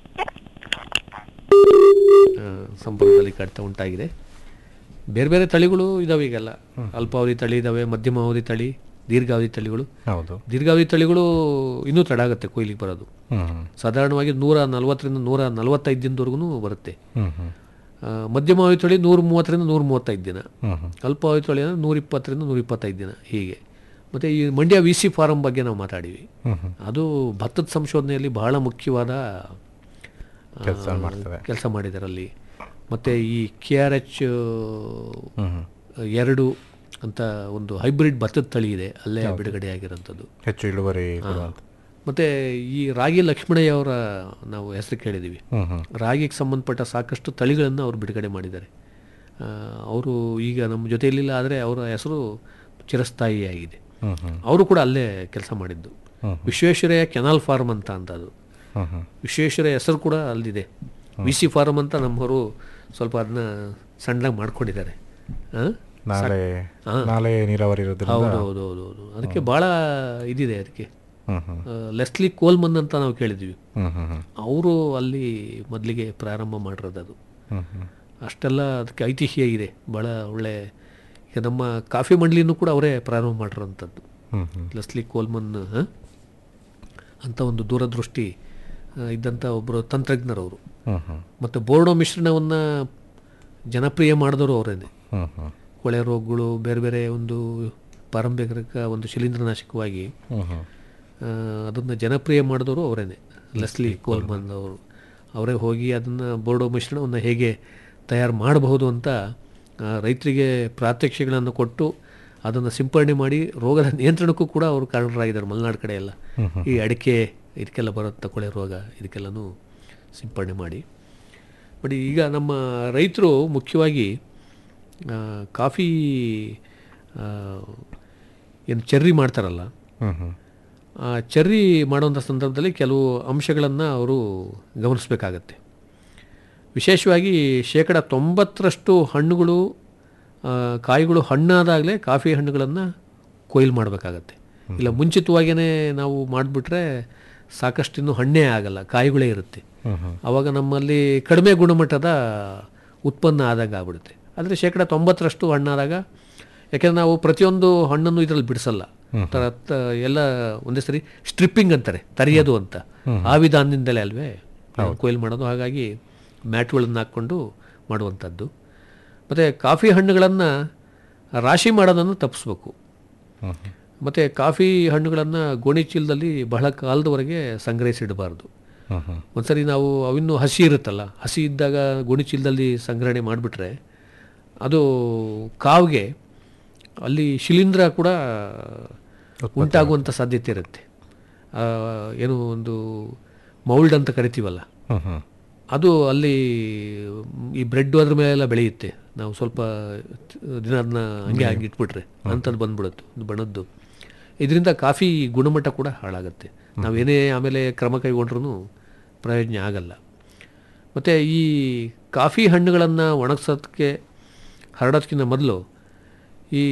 ಆ, ಸಂಪರ್ಕದಲ್ಲಿ ಕಡಿತ ಉಂಟಾಗಿದೆ ಬೇರೆ ಬೇರೆ ತಳಿಗಳು ಇದಾವೆ ಈಗೆಲ್ಲ ಅಲ್ಪಾವಧಿ ತಳಿ ಇದಾವೆ ಮಧ್ಯಮಾವಧಿ ತಳಿ ದೀರ್ಘಾವಧಿ ತಳಿಗಳು ಹೌದು ದೀರ್ಘಾವಧಿ ತಳಿಗಳು ಇನ್ನೂ ತಡ ಆಗುತ್ತೆ ಕೊಯ್ಲಿಗೆ ಬರೋದು ಹ್ಮ್ ಸಾಧಾರಣವಾಗಿ ನೂರ ನಲವತ್ತರಿಂದ ನೂರ ನಲವತ್ತೈದು ದಿನದವರೆಗೂ ಬರುತ್ತೆ ಹ್ಮ್ ಹ್ಮ್ ಆ, ಮಧ್ಯಮಾವಧಿ ತಳಿ ನೂರ ಮೂವತ್ತರಿಂದ ನೂರ ಮೂವತ್ತೈದು ದಿನ ಹ್ಮ್ ಹ್ಮ್ ಅಲ್ಪಾವಧಿ ತಳಿ ಅಂದರೆ ನೂರ ಇಪ್ಪತ್ತರಿಂದ ನೂರ ಇಪ್ಪತ್ತೈದು ದಿನ ಹೀಗೆ ಮತ್ತು ಈ ಮಂಡ್ಯ ವಿ ಸಿ ಫಾರಂ ಬಗ್ಗೆ ನಾವು ಮಾತಾಡಿವಿ ಹ್ಮ್ ಹ್ಮ್ ಅದು ಭತ್ತದ ಸಂಶೋಧನೆಯಲ್ಲಿ ಬಹಳ ಮುಖ್ಯವಾದ ಕೆಲಸ ಮಾಡ್ತದೆ ಕೆಲಸ ಮಾಡಿದ್ದಾರೆ ಅಲ್ಲಿ ಮತ್ತು ಈ ಕೆ ಆರ್ ಎಚ್ ಹ್ಮ್ ಹ್ಮ್ ಎರಡು ಅಂತ ಒಂದು ಹೈಬ್ರಿಡ್ ಭತ್ತದ ತಳಿ ಇದೆ ಅಲ್ಲೇ ಬಿಡುಗಡೆ ಆಗಿರೋಂಥದ್ದು ಹೆಚ್ಚು ಇಳುವರಿ ಕೊಡುವಂತ ಮತ್ತು ಈ ರಾಗಿ ಲಕ್ಷ್ಮಣಯ್ಯ ಅವರ ನಾವು ಹೆಸರು ಕೇಳಿದ್ದೀವಿ ಹ್ಮ್ ಹ್ಮ್ ರಾಗಿಗೆ ಸಂಬಂಧಪಟ್ಟ ಸಾಕಷ್ಟು ತಳಿಗಳನ್ನು ಅವರು ಬಿಡುಗಡೆ ಮಾಡಿದ್ದಾರೆ ಅವರು ಈಗ ನಮ್ಮ ಜೊತೆಯಲ್ಲಿಲ್ಲ ಆದರೆ ಅವರ ಹೆಸರು ಚಿರಸ್ಥಾಯಿಯಾಗಿದೆ ಹ್ಮ್ ಹ್ಮ್ ಅವರು ಕೂಡ ಅಲ್ಲೇ ಕೆಲಸ ಮಾಡಿದ್ದು ಹ್ಮ್. ವಿಶ್ವೇಶ್ವರಯ್ಯ ಕೆನಾಲ್ ಫಾರ್ಮ್ ಅಂತ ಅಂತ ಅದು ಹ್ಮ್ ಹ್ಮ್ ವಿಶ್ವೇಶ್ವರಯ್ಯ ಹೆಸರು ಕೂಡ ಅಲ್ಲಿದೆ ವಿ ಸಿ ಫಾರ್ಮ್ ಅಂತ ನಮ್ಮವರು ಸ್ವಲ್ಪ ಅದನ್ನ ಸಣ್ಣದಾಗಿ ಮಾಡ್ಕೊಂಡಿದ್ದಾರೆ ಆ? ನಾಳೆ ನಾಳೆ ನೀರಾವರಿ ಇರೋದ್ರಿಂದ ಹೌದು ಹೌದು ಹೌದು ಹೌದು ಅದಕ್ಕೆ ಭಾಳ ಇದಿದೆ ಅದಕ್ಕೆ ಹ್ಮ್ ಹ್ಮ್ ಆ, ಲೆಸ್ಲಿ ಕೋಲ್ಮನ್ ಅಂತ ನಾವು ಕೇಳಿದ್ವಿ ಹ್ಮ್ ಹ್ಮ್ ಹ್ಮ್ ಅವರು ಅಲ್ಲಿ ಮೊದಲಿಗೆ ಪ್ರಾರಂಭ ಮಾಡಿರೋದು ಅದು ಹ್ಮ್ ಹ್ಮ್ ಅಷ್ಟೆಲ್ಲ ಅದಕ್ಕೆ ಐತಿಹ್ಯ ಇದೆ ಭಾಳ ಒಳ್ಳೆ ಈಗ ನಮ್ಮ ಕಾಫಿ ಮಂಡಳಿನೂ ಕೂಡ ಅವರೇ ಪ್ರಾರಂಭ ಮಾಡಿರೋಂಥದ್ದು ಹ್ಮ್ ಹ್ಮ್ ಲೆಸ್ಲಿ ಕೋಲ್ಮನ್ ಆ, ಅಂತ ಒಂದು ದೂರದೃಷ್ಟಿ ಆ, ಇದ್ದಂಥ ಒಬ್ಬರು ತಂತ್ರಜ್ಞರವರು ಹ್ಮ್ ಹ್ಮ್ ಮತ್ತು ಬೋರ್ಡೋ ಮಿಶ್ರಣವನ್ನು ಜನಪ್ರಿಯ ಮಾಡಿದವರು ಅವರೇನೆ ಹ್ಮ್ ಹ್ಮ್ ಕೊಳೆ ರೋಗಗಳು ಬೇರೆ ಬೇರೆ ಒಂದು ಪಾರಂಪರಿಕ ಒಂದು ಶಿಲೀಂಧ್ರನಾಶಕವಾಗಿ ಹ್ಮ್ ಹ್ಮ್ ಅದನ್ನು ಜನಪ್ರಿಯ ಮಾಡಿದವರು ಅವರೇನೆ ಲೆಸ್ಲಿ ಕೋಲ್ಮನ್ ಅವರು ಅವರೇ ಹೋಗಿ ಅದನ್ನು ಬೋರ್ಡೋ ಮಿಶ್ರಣವನ್ನು ಹೇಗೆ ತಯಾರು ಮಾಡಬಹುದು ಅಂತ ಆ, ರೈತರಿಗೆ ಪ್ರಾತ್ಯಕ್ಷಿಗಳನ್ನು ಕೊಟ್ಟು ಅದನ್ನು ಸಿಂಪಡಣೆ ಮಾಡಿ ರೋಗದ ನಿಯಂತ್ರಣಕ್ಕೂ ಕೂಡ ಅವರು ಕಾರಣರಾಗಿದ್ದಾರೆ ಮಲೆನಾಡು ಕಡೆ ಎಲ್ಲ ಈ ಅಡಿಕೆ ಇದಕ್ಕೆಲ್ಲ ಬರುತ್ತ ಕೊಳೆ ರೋಗ ಇದಕ್ಕೆಲ್ಲನೂ ಸಿಂಪಡಣೆ ಮಾಡಿ ಬಟ್ ಈಗ ನಮ್ಮ ರೈತರು ಮುಖ್ಯವಾಗಿ ಆ, ಕಾಫಿ ಆ, ಏನು ಚೆರ್ರಿ ಮಾಡ್ತಾರಲ್ಲ ಹ್ಮ್ ಹ್ಮ್ ಆ ಚೆರ್ರಿ ಮಾಡುವಂಥ ಸಂದರ್ಭದಲ್ಲಿ ಕೆಲವು ಅಂಶಗಳನ್ನು ಅವರು ಗಮನಿಸಬೇಕಾಗತ್ತೆ ವಿಶೇಷವಾಗಿ ಶೇಕಡ ತೊಂಬತ್ತರಷ್ಟು ಹಣ್ಣುಗಳು ಆ, ಕಾಯಿಗಳು ಹಣ್ಣಾದಾಗಲೇ ಕಾಫಿ ಹಣ್ಣುಗಳನ್ನು ಕೊಯ್ಲು ಮಾಡಬೇಕಾಗತ್ತೆ ಇಲ್ಲ ಮುಂಚಿತವಾಗಿಯೇ ನಾವು ಮಾಡಿಬಿಟ್ರೆ ಸಾಕಷ್ಟು ಇನ್ನೂ ಹಣ್ಣೇ ಆಗಲ್ಲ ಕಾಯಿಗಳೇ ಇರುತ್ತೆ ಆವಾಗ ನಮ್ಮಲ್ಲಿ ಕಡಿಮೆ ಗುಣಮಟ್ಟದ ಉತ್ಪನ್ನ ಆದಂಗೆ ಆಗ್ಬಿಡುತ್ತೆ ಆದರೆ ಶೇಕಡ ತೊಂಬತ್ತರಷ್ಟು ಹಣ್ಣಾದಾಗ ಯಾಕೆಂದ್ರೆ ನಾವು ಪ್ರತಿಯೊಂದು ಹಣ್ಣನ್ನು ಇದರಲ್ಲಿ ಬಿಡಿಸಲ್ಲ ತರ ತ- ಎಲ್ಲ ಒಂದೇ ಸರಿ ಸ್ಟ್ರಿಪ್ಪಿಂಗ್ ಅಂತಾರೆ ತರಿಯೋದು ಅಂತ ಆ ವಿಧಾನದಿಂದಲೇ ಅಲ್ವೇ ಕೊಯ್ಲು ಮಾಡೋದು ಹಾಗಾಗಿ ಮ್ಯಾಟ್ಗಳನ್ನು ಹಾಕ್ಕೊಂಡು ಮಾಡುವಂಥದ್ದು ಮತ್ತು ಕಾಫಿ ಹಣ್ಣುಗಳನ್ನು ರಾಶಿ ಮಾಡೋದನ್ನು ತಪ್ಪಿಸ್ಬೇಕು ಮತ್ತು ಕಾಫಿ ಹಣ್ಣುಗಳನ್ನು ಗೋಣಿ ಚೀಲದಲ್ಲಿ ಬಹಳ ಕಾಲದವರೆಗೆ ಸಂಗ್ರಹಿಸಿಡಬಾರ್ದು ಒಂದ್ಸರಿ ನಾವು ಅವಿನ್ನೂ ಹಸಿ ಇರುತ್ತಲ್ಲ ಹಸಿ ಇದ್ದಾಗ ಗೋಣಿ ಚೀಲದಲ್ಲಿ ಸಂಗ್ರಹಣೆ ಮಾಡಿಬಿಟ್ರೆ ಅದು ಕಾವಿಗೆ ಅಲ್ಲಿ ಶಿಲೀಂಧ್ರ ಕೂಡ ಉಂಟಾಗುವಂಥ ಸಾಧ್ಯತೆ ಇರುತ್ತೆ ಆ, ಏನು ಒಂದು ಮೌಲ್ಡ್ ಅಂತ ಕರಿತೀವಲ್ಲ ಹ್ಮ್ ಹ್ಮ್ ಅದು ಅಲ್ಲಿ ಈ ಬ್ರೆಡ್ ಅದ್ರ ಮೇಲೆಲ್ಲ ಬೆಳೆಯುತ್ತೆ ನಾವು ಸ್ವಲ್ಪ ದಿನ ಅದನ್ನ ಹಂಗೆ ಹಾಗೆ ಇಟ್ಬಿಟ್ರೆ ಅಂಥದ್ದು ಬಂದ್ಬಿಡುತ್ತೆ ಒಂದು ಬಣದ್ದು ಇದರಿಂದ ಕಾಫಿ ಗುಣಮಟ್ಟ ಕೂಡ ಹಾಳಾಗುತ್ತೆ ನಾವೇನೇ ಆಮೇಲೆ ಕ್ರಮ ಕೈಗೊಂಡ್ರೂ ಪ್ರಯೋಜನ ಆಗಲ್ಲ ಮತ್ತು ಈ ಕಾಫಿ ಹಣ್ಣುಗಳನ್ನು ಒಣಗ್ಸೋದಕ್ಕೆ ಹರಡೋದಕ್ಕಿಂತ ಮೊದಲು ಈ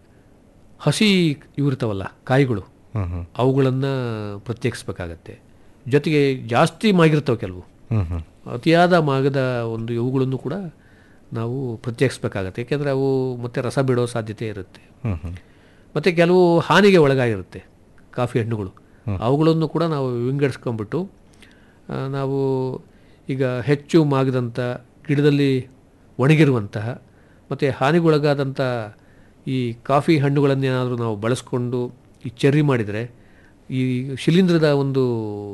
ಹಸಿ ಇವಿರ್ತಾವಲ್ಲ ಕಾಯಿಗಳು ಹ್ಮ್ ಹ್ಮ್ ಅವುಗಳನ್ನು ಪ್ರತ್ಯೇಕಿಸ್ಬೇಕಾಗತ್ತೆ ಜೊತೆಗೆ ಜಾಸ್ತಿ ಮಾಗಿರ್ತವೆ ಕೆಲವು ಹ್ಮ್ ಹ್ಮ್ ಅತಿಯಾದ ಮಾಗದ ಒಂದು ಇವುಗಳನ್ನು ಕೂಡ ನಾವು ಪ್ರತ್ಯೇಕಿಸ್ಬೇಕಾಗತ್ತೆ ಯಾಕೆಂದರೆ ಅವು ಮತ್ತೆ ರಸ ಬಿಡೋ ಸಾಧ್ಯತೆ ಇರುತ್ತೆ ಹ್ಮ್ ಹ್ಮ್ ಮತ್ತು ಕೆಲವು ಹಾನಿಗೆ ಒಳಗಾಗಿರುತ್ತೆ ಕಾಫಿ ಹಣ್ಣುಗಳು ಅವುಗಳನ್ನು ಕೂಡ ನಾವು ವಿಂಗಡಿಸ್ಕೊಂಡ್ಬಿಟ್ಟು ಆ, ನಾವು ಈಗ ಹೆಚ್ಚು ಮಾಗದಂಥ ಗಿಡದಲ್ಲಿ ಒಣಗಿರುವಂತಹ ಮತ್ತು ಹಾನಿಗೊಳಗಾದಂಥ ಈ ಕಾಫಿ ಹಣ್ಣುಗಳನ್ನೇನಾದರೂ ನಾವು ಬಳಸ್ಕೊಂಡು ಈ ಚೆರ್ರಿ ಮಾಡಿದರೆ ಈ ಶಿಲೀಂಧ್ರದ ಒಂದು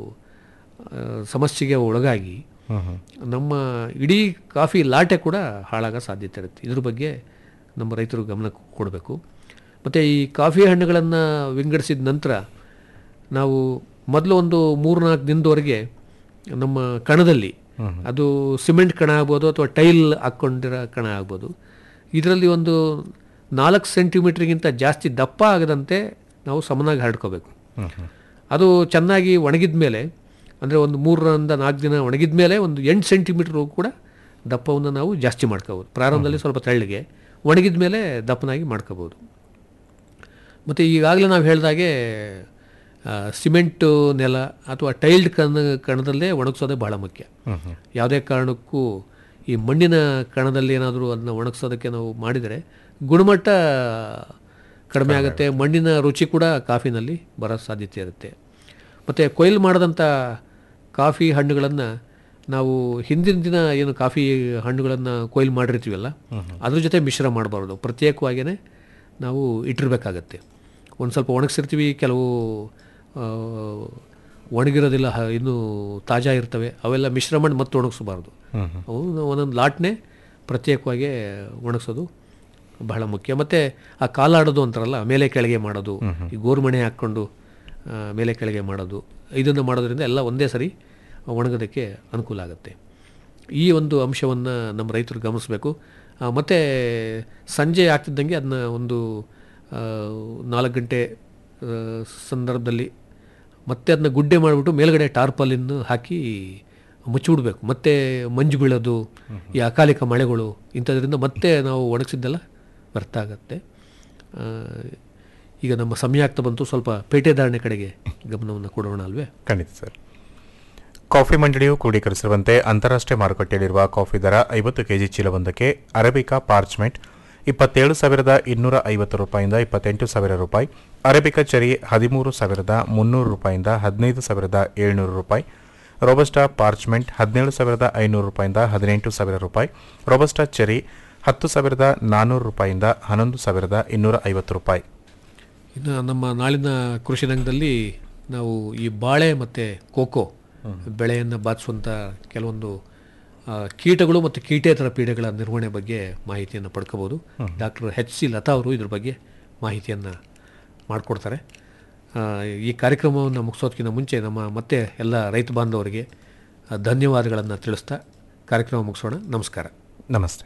ಆ, ಸಮಸ್ಯೆಗೆ ಒಳಗಾಗಿ ನಮ್ಮ ಇಡೀ ಕಾಫಿ ಲಾಟೆ ಕೂಡ ಹಾಳಾಗೋ ಸಾಧ್ಯತೆ ಇರುತ್ತೆ ಇದ್ರ ಬಗ್ಗೆ ನಮ್ಮ ರೈತರು ಗಮನ ಕೊಡಬೇಕು ಮತ್ತು ಈ ಕಾಫಿ ಹಣ್ಣುಗಳನ್ನು ವಿಂಗಡಿಸಿದ ನಂತರ ನಾವು ಮೊದಲು ಒಂದು ಮೂರು ನಾಲ್ಕು ದಿನದವರೆಗೆ ನಮ್ಮ ಕಣದಲ್ಲಿ ಅದು ಸಿಮೆಂಟ್ ಕಣ ಆಗ್ಬೋದು ಅಥವಾ ಟೈಲ್ ಹಾಕ್ಕೊಂಡಿರೋ ಕಣ ಆಗ್ಬೋದು ಇದರಲ್ಲಿ ಒಂದು ನಾಲ್ಕು ಸೆಂಟಿಮೀಟ್ರಿಗಿಂತ ಜಾಸ್ತಿ ದಪ್ಪ ಆಗದಂತೆ ನಾವು ಸಮನಾಗಿ ಹರಡ್ಕೋಬೇಕು ಅದು ಚೆನ್ನಾಗಿ ಒಣಗಿದ ಮೇಲೆ ಅಂದರೆ ಒಂದು ಮೂರರಿಂದ ನಾಲ್ಕು ದಿನ ಒಣಗಿದ ಮೇಲೆ ಒಂದು ಎಂಟು ಸೆಂಟಿಮೀಟ್ರ್ ಕೂಡ ದಪ್ಪವನ್ನು ನಾವು ಜಾಸ್ತಿ ಮಾಡ್ಕೋಬೋದು ಪ್ರಾರಂಭದಲ್ಲಿ ಸ್ವಲ್ಪ ತೆಳ್ಳಗೆ ಒಣಗಿದ ಮೇಲೆ ದಪ್ಪನಾಗಿ ಮಾಡ್ಕೋಬೋದು ಮತ್ತು ಈಗಾಗಲೇ ನಾವು ಹೇಳಿದಾಗೆ ಆ, ಸಿಮೆಂಟು ನೆಲ ಅಥವಾ ಟೈಲ್ಡ್ ಕಣ ಕಣದಲ್ಲೇ ಒಣಗಿಸೋದೇ ಭಾಳ ಮುಖ್ಯ ಯಾವುದೇ ಕಾರಣಕ್ಕೂ ಈ ಮಣ್ಣಿನ ಕಣದಲ್ಲಿ ಏನಾದರೂ ಅದನ್ನ ಒಣಗಿಸೋದಕ್ಕೆ ನಾವು ಮಾಡಿದರೆ ಗುಣಮಟ್ಟ ಕಡಿಮೆ ಆಗುತ್ತೆ ಮಣ್ಣಿನ ರುಚಿ ಕೂಡ ಕಾಫಿನಲ್ಲಿ ಬರೋ ಸಾಧ್ಯತೆ ಇರುತ್ತೆ ಮತ್ತು ಕೊಯ್ಲು ಮಾಡಿದಂಥ ಕಾಫಿ ಹಣ್ಣುಗಳನ್ನು ನಾವು ಹಿಂದಿನ ದಿನ ಏನು ಕಾಫಿ ಹಣ್ಣುಗಳನ್ನು ಕೊಯ್ಲು ಮಾಡಿರ್ತೀವಲ್ಲ ಅದ್ರ ಜೊತೆ ಮಿಶ್ರ ಮಾಡಬಾರ್ದು ಪ್ರತ್ಯೇಕವಾಗಿಯೇ ನಾವು ಇಟ್ಟಿರ್ಬೇಕಾಗತ್ತೆ ಒಂದು ಸ್ವಲ್ಪ ಒಣಗಿಸಿರ್ತೀವಿ ಕೆಲವು ಆ, ಒಣಗಿರೋದಿಲ್ಲ ಹ- ಇನ್ನೂ ತಾಜಾ ಇರ್ತವೆ ಅವೆಲ್ಲ ಮಿಶ್ರ ಮಾಡಿ ಮತ್ತೆ ಒಣಗಿಸಬಾರ್ದು ಅವು ಒಂದೊಂದು ಲಾಟ್ನೇ ಪ್ರತ್ಯೇಕವಾಗಿ ಒಣಗಿಸೋದು ಬಹಳ ಮುಖ್ಯ ಮತ್ತು ಆ ಕಾಲಾಡೋದು ಅಂತಾರಲ್ಲ ಮೇಲೆ ಕೆಳಗೆ ಮಾಡೋದು ಈ ಗೋರ್ಮಣೆ ಹಾಕ್ಕೊಂಡು ಆ, ಮೇಲೆ ಕೆಳಗೆ ಮಾಡೋದು ಇದನ್ನು ಮಾಡೋದ್ರಿಂದ ಎಲ್ಲ ಒಂದೇ ಸರಿ ಒಣಗೋದಕ್ಕೆ ಅನುಕೂಲ ಆಗುತ್ತೆ ಈ ಒಂದು ಅಂಶವನ್ನು ನಮ್ಮ ರೈತರು ಗಮನಿಸಬೇಕು ಮತ್ತು ಸಂಜೆ ಆಗ್ತಿದ್ದಂಗೆ ಅದನ್ನ ಒಂದು ಆ, ನಾಲ್ಕು ಗಂಟೆ ಆ, ಸಂದರ್ಭದಲ್ಲಿ ಮತ್ತೆ ಅದನ್ನ ಗುಡ್ಡೆ ಮಾಡಿಬಿಟ್ಟು ಮೇಲ್ಗಡೆ ಟಾರ್ಪಲಿನ್ನು ಹಾಕಿ ಮುಚ್ಚಿಬಿಡ್ಬೇಕು ಮತ್ತೆ ಮಂಜು ಬೀಳೋದು ಈ ಅಕಾಲಿಕ ಮಳೆಗಳು ಇಂಥದ್ರಿಂದ ಮತ್ತೆ ನಾವು ಒಣಗಿಸಿದ್ದೆಲ್ಲ ವ್ಯರ್ಥ ಆಗುತ್ತೆ ಆ, ಈಗ ನಮ್ಮ ಸಮಯ ಆಗ್ತಾ ಬಂತು ಸ್ವಲ್ಪ ಪೇಟೆದಾರಣೆ ಕಡೆಗೆ ಗಮನವನ್ನು ಕೊಡೋಣ ಅಲ್ವೇ ಖಂಡಿತ ಸರ್ ಕಾಫಿ ಮಂಡಳಿಯು ಕ್ರೋಢೀಕರಿಸಿರುವಂತೆ ಅಂತಾರಾಷ್ಟ್ರೀಯ ಮಾರುಕಟ್ಟೆಯಲ್ಲಿರುವ ಕಾಫಿ ದರ ಐವತ್ತು ಕೆಜಿ ಚೀಲವೊಂದಕ್ಕೆ ಅರೇಬಿಕಾ ಪಾರ್ಚ್ಮೆಂಟ್ ಇಪ್ಪತ್ತೇಳು ಸಾವಿರದ ಇನ್ನೂರ ಐವತ್ತು ರೂಪಾಯಿಂದ ಇಪ್ಪತ್ತೆಂಟು ಸಾವಿರ ರೂಪಾಯಿ ಅರೇಬಿಕಾ ಚೆರಿ ಹದಿಮೂರು ಸಾವಿರದ ಮುನ್ನೂರು ರೂಪಾಯಿಂದ ಹದಿನೈದು ಸಾವಿರದ ಏಳ್ನೂರು ರೂಪಾಯಿ ರೋಬಸ್ಟಾ ಪಾರ್ಚ್ಮೆಂಟ್ ಹದಿನೇಳು ಸಾವಿರದ ಐನೂರು ರೂಪಾಯಿಂದ ಹದಿನೆಂಟು ಸಾವಿರ ರೂಪಾಯಿ ರೋಬಸ್ಟಾ ಚೆರಿ ಹತ್ತು ಸಾವಿರದ ನಾನ್ನೂರು ರೂಪಾಯಿಂದ ಹನ್ನೊಂದು ಸಾವಿರದ ಇನ್ನೂರ ಐವತ್ತು ರೂಪಾಯಿ ಇನ್ನು ನಮ್ಮ ನಾಳಿನ ಕೃಷಿ ರಂಗದಲ್ಲಿ ನಾವು ಈ ಬಾಳೆ ಮತ್ತು ಕೋಕೋ ಬೆಳೆಯನ್ನು ಬಾಧಿಸುವಂಥ ಕೆಲವೊಂದು ಆ, ಕೀಟಗಳು ಮತ್ತು ಕೀಟೇತರ ಪೀಡೆಗಳ ನಿರ್ವಹಣೆ ಬಗ್ಗೆ ಮಾಹಿತಿಯನ್ನು ಪಡ್ಕೋಬೋದು ಡಾಕ್ಟರ್ ಎಚ್ ಸಿ ಲತಾ ಅವರು ಇದ್ರ ಬಗ್ಗೆ ಮಾಹಿತಿಯನ್ನು ಮಾಡಿಕೊಡ್ತಾರೆ ಆ, ಈ ಕಾರ್ಯಕ್ರಮವನ್ನು ಮುಗಿಸೋದಕ್ಕಿಂತ ಮುಂಚೆ ನಮ್ಮ ಮತ್ತೆ ಎಲ್ಲ ರೈತ ಬಾಂಧವರಿಗೆ ಆ, ಧನ್ಯವಾದಗಳನ್ನು ತಿಳಿಸ್ತಾ ಕಾರ್ಯಕ್ರಮ ಮುಗಿಸೋಣ ನಮಸ್ಕಾರ ನಮಸ್ತೆ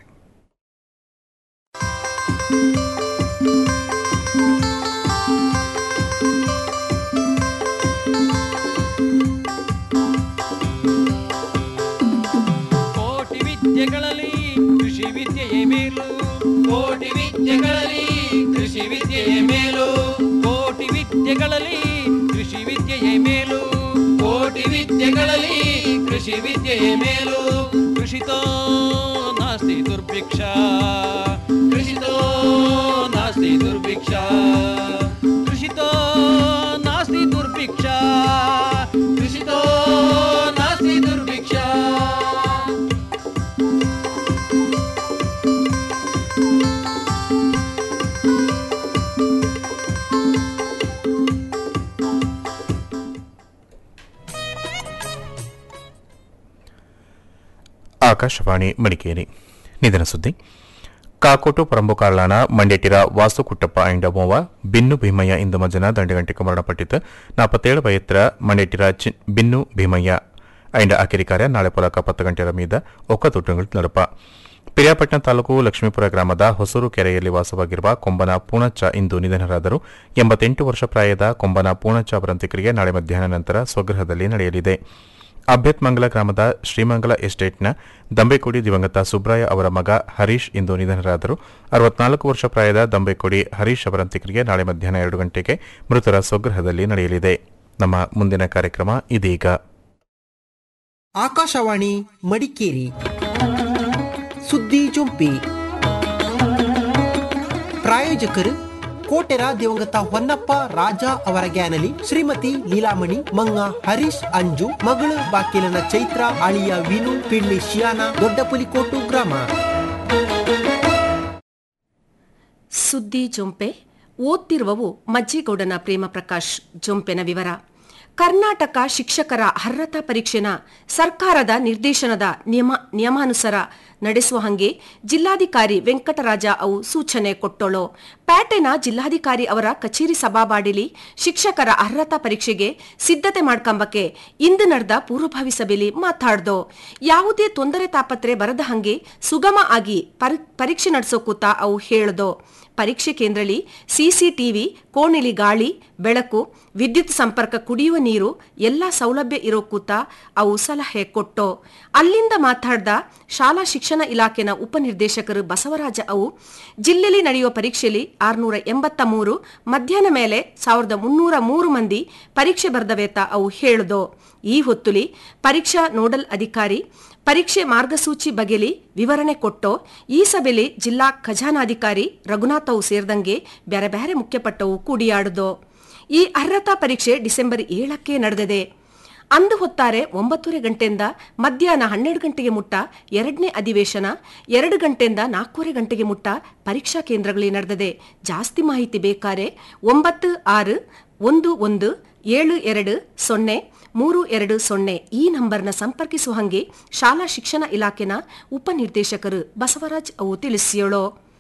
ವಿದ್ಯೆಯೇ ಮೇಲು ಕೋಟಿ ವಿದ್ಯೆಗಳಲ್ಲಿ ಕೃಷಿ ವಿದ್ಯೆಯೇ ಮೇಲು ಕೋಟಿ ವಿದ್ಯೆಗಳಲ್ಲಿ ಕೃಷಿ ವಿದ್ಯೆಯೇ ಮೇಲು ಕೋಟಿ ವಿದ್ಯೆಗಳಲ್ಲಿ ಕೃಷಿ ವಿದ್ಯೆಯೇ ಮೇಲು ಕೃಷಿತೋ ನಾಸ್ತಿ ದುರ್ಭಿಕ್ಷ ಕೃಷಿತೋ ನಾಸ್ತಿ ದುರ್ಭಿಕ್ಷ ಕೃಷಿತೋ ನಾಸ್ತಿ ದುರ್ಭಿಕ್ಷ ಕೃಷಿತೋ ನಾಸ್ತಿ ದುರ್ಭಿಕ್ಷ ಆಕಾಶವಾಣಿ ಮಡಿಕೇರಿ ನಿಧನ ಸುದ್ದಿ ಕಾಕೋಟು ಪರಂಬುಕಾರ್ಲಾನ ಮಂಡ್ಯಟಿರ ವಾಸು ಕುಟ್ಟಪ್ಪ ಅಂಡ್ ಮೋವ ಬಿನ್ನು ಭೀಮಯ್ಯ ಇಂದು ಮಜ್ಜನ ದಂಡಗಂಟೆಗೆ ಮರಣಪಟ್ಟಿತು ನಾಪತ್ತೇಳು ವಯತ್ತರ ಮಂಡ್ಯಟಿರ ಚಿ- ಬಿನ್ನು ಭೀಮಯ್ಯ ಅಂಡ್ ಆಕಿರಿ ಕಾರ್ಯ ನಾಳೆ ಪೊಲಕ ಪತ್ತು ಗಂಟೆರ ಮೀದ ಒಕ್ಕ ತುಟ್ಟುಗಳು ನಡಪ ಪಿರಿಯಾಪಟ್ಟಣ ತಾಲೂಕು ಲಕ್ಷ್ಮೀಪುರ ಗ್ರಾಮದ ಹೊಸೂರು ಕೆರೆಯಲ್ಲಿ ವಾಸವಾಗಿರುವ ಕೊಂಬನ ಪೂಣಚ್ಚ ಇಂದು ನಿಧನರಾದರು ಎಂಬತ್ತೆಂಟು ವರ್ಷ ಪ್ರಾಯದ ಕೊಂಬನ ಪೂಣಚ್ಚ ಅವರ ಅಂತ್ಯಕ್ರಿಯೆ ನಾಳೆ ಮಧ್ಯಾಹ್ನ ನಂತರ ಸ್ವಗೃಹದಲ್ಲಿ ನಡೆಯಲಿದೆ ಅಭ್ಯತ್ಮಂಗಲ ಗ್ರಾಮದ ಶ್ರೀಮಂಗಲ ಎಸ್ಟೇಟ್ನ ದಂಬೆಕೋಡಿ ದಿವಂಗತ ಸುಬ್ರಾಯ ಅವರ ಮಗ ಹರೀಶ್ ಇಂದು ನಿಧನರಾದರು ಅರವತ್ನಾಲ್ಕು ವರ್ಷ ಪ್ರಾಯದ ದಂಬೆಕೋಡಿ ಹರೀಶ್ ಅವರ ಅಂತ್ಯಕ್ರಿಯೆ ನಾಳೆ ಮಧ್ಯಾಹ್ನ ಎರಡು ಗಂಟೆಗೆ ಮೃತರ ಸ್ವಗೃಹದಲ್ಲಿ ನಡೆಯಲಿದೆ ನಮ್ಮ ಮುಂದಿನ ಕಾರ್ಯಕ್ರಮ ಇದೀಗ ಆಕಾಶವಾಣಿ ಮಡಿಕೇರಿ ಸುದ್ದಿ ಜೊಂಪಿ ಪ್ರಾಯೋಜಕರು ಕೋಟೆರ ದಿವಂಗತ ಹೊನ್ನಪ್ಪ ರಾಜ ಅವರ ಗ್ಯಾನಲಿ ಶ್ರೀಮತಿ ಲೀಲಾಮಣಿ ಮಂಗ ಹರೀಶ್ ಅಂಜು ಮಗಳು ಬಾಕಿಲನ ಚೈತ್ರ ಅಳಿಯ ವಿನು ಪಿಳ್ಳಿ ಶಿಯಾನ ದೊಡ್ಡಪುಲಿಕೋಟು ಗ್ರಾಮ ಸುದ್ದಿ ಜೊಂಪೆ ಓದ್ತಿರುವವು ಮಜ್ಜಿಗೌಡನ ಪ್ರೇಮ ಪ್ರಕಾಶ್ ಜೊಂಪೆನ ವಿವರ ಕರ್ನಾಟಕ ಶಿಕ್ಷಕರ ಅರ್ಹತಾ ಪರೀಕ್ಷೆನ ಸರ್ಕಾರದ ನಿರ್ದೇಶನದ ನಿಯಮ ನಿಯಮಾನುಸಾರ ನಡೆಸುವ ಹಂಗೆ ಜಿಲ್ಲಾಧಿಕಾರಿ ವೆಂಕಟರಾಜ ಅವು ಸೂಚನೆ ಕೊಟ್ಟೋಳು ಪ್ಯಾಟೆನ ಜಿಲ್ಲಾಧಿಕಾರಿ ಅವರ ಕಚೇರಿ ಸಭಾಬಾಡಿಲಿ ಶಿಕ್ಷಕರ ಅರ್ಹತಾ ಪರೀಕ್ಷೆಗೆ ಸಿದ್ಧತೆ ಮಾಡ್ಕೊಂಬಕ್ಕೆ ಇಂದು ನಡೆದ ಪೂರ್ವಭಾವಿ ಸಭೆಯಲ್ಲಿ ಮಾತಾಡ್ದೋ ಯಾವುದೇ ತೊಂದರೆ ತಾಪತ್ರೆ ಬರದ ಹಂಗೆ ಸುಗಮ ಆಗಿ ಪರಿ- ಪರೀಕ್ಷೆ ನಡೆಸೋ ಕೂತ ಅವು ಹೇಳ್ದೋ ಪರೀಕ್ಷೆ ಕೇಂದ್ರದಲ್ಲಿ ಸಿಸಿಟಿವಿ ಕೋಣೆಲಿ ಗಾಳಿ ಬೆಳಕು ವಿದ್ಯುತ್ ಸಂಪರ್ಕ ಕುಡಿಯುವ ನೀರು ಎಲ್ಲ ಸೌಲಭ್ಯ ಇರೋ ಕೂತ ಅವು ಸಲಹೆ ಕೊಟ್ಟೋ ಅಲ್ಲಿಂದ ಮಾತಾಡ್ದ ಶಾಲಾ ಶಿಕ್ಷಣ ಇಲಾಖೆನ ಉಪನಿರ್ದೇಶಕರು ಬಸವರಾಜ ಅವು ಜಿಲ್ಲೆಯಲ್ಲಿ ನಡೆಯುವ ಪರೀಕ್ಷೆಯಲ್ಲಿ ಆರ್ನೂರ ಎಂಬತ್ತ ಮೂರು ಮಧ್ಯಾಹ್ನ ಮೇಲೆ ಸಾವಿರದ ಮುನ್ನೂರ ಮೂರು ಮಂದಿ ಪರೀಕ್ಷೆ ಬರೆದವೇತ ಅವು ಹೇಳ್ದೋ ಈ ಹೊತ್ತುಲಿ ಪರೀಕ್ಷಾ ನೋಡಲ್ ಅಧಿಕಾರಿ ಪರೀಕ್ಷೆ ಮಾರ್ಗಸೂಚಿ ಬಗೆಲಿ ವಿವರಣೆ ಕೊಟ್ಟೋ ಈ ಸಭೆಯಲ್ಲಿ ಜಿಲ್ಲಾ ಖಜಾನಾಧಿಕಾರಿ ರಘುನಾಥ್ ಅವು ಸೇರಿದಂಗೆ ಬ್ಯಾರೆ ಬ್ಯಾರೆ ಮುಖ್ಯಪಟ್ಟವು ಕೂಡಿಯಾಡುದೋ ಈ ಅರ್ಹತಾ ಪರೀಕ್ಷೆ ಡಿಸೆಂಬರ್ ಏಳಕ್ಕೆ ನಡೆದಿದೆ ಅಂದು ಹೊತ್ತಾರೆ ಒಂಬತ್ತೂವರೆ ಗಂಟೆಯಿಂದ ಮಧ್ಯಾಹ್ನ ಹನ್ನೆರಡು ಗಂಟೆಗೆ ಮುಟ್ಟ ಎರಡನೇ ಅಧಿವೇಶನ ಎರಡು ಗಂಟೆಯಿಂದ ನಾಲ್ಕೂವರೆ ಗಂಟೆಗೆ ಮುಟ್ಟ ಪರೀಕ್ಷಾ ಕೇಂದ್ರಗಳಲ್ಲಿ ನಡೆದಿದೆ ಜಾಸ್ತಿ ಮಾಹಿತಿ ಬೇಕಾರೆ ಒಂಬತ್ತು ಆರು ಒಂದು ಒಂದು ಏಳು ಎರಡು ಸೊನ್ನೆ ಮೂರು ಎರಡು ಸೊನ್ನೆ ಈ ನಂಬರ್ನ ಸಂಪರ್ಕಿಸುವ ಹಂಗೆ ಶಾಲಾ ಶಿಕ್ಷಣ ಇಲಾಖೆನ ಉಪನಿರ್ದೇಶಕರು ಬಸವರಾಜ್ ಅವು ತಿಳಿಸಿಯೋಳು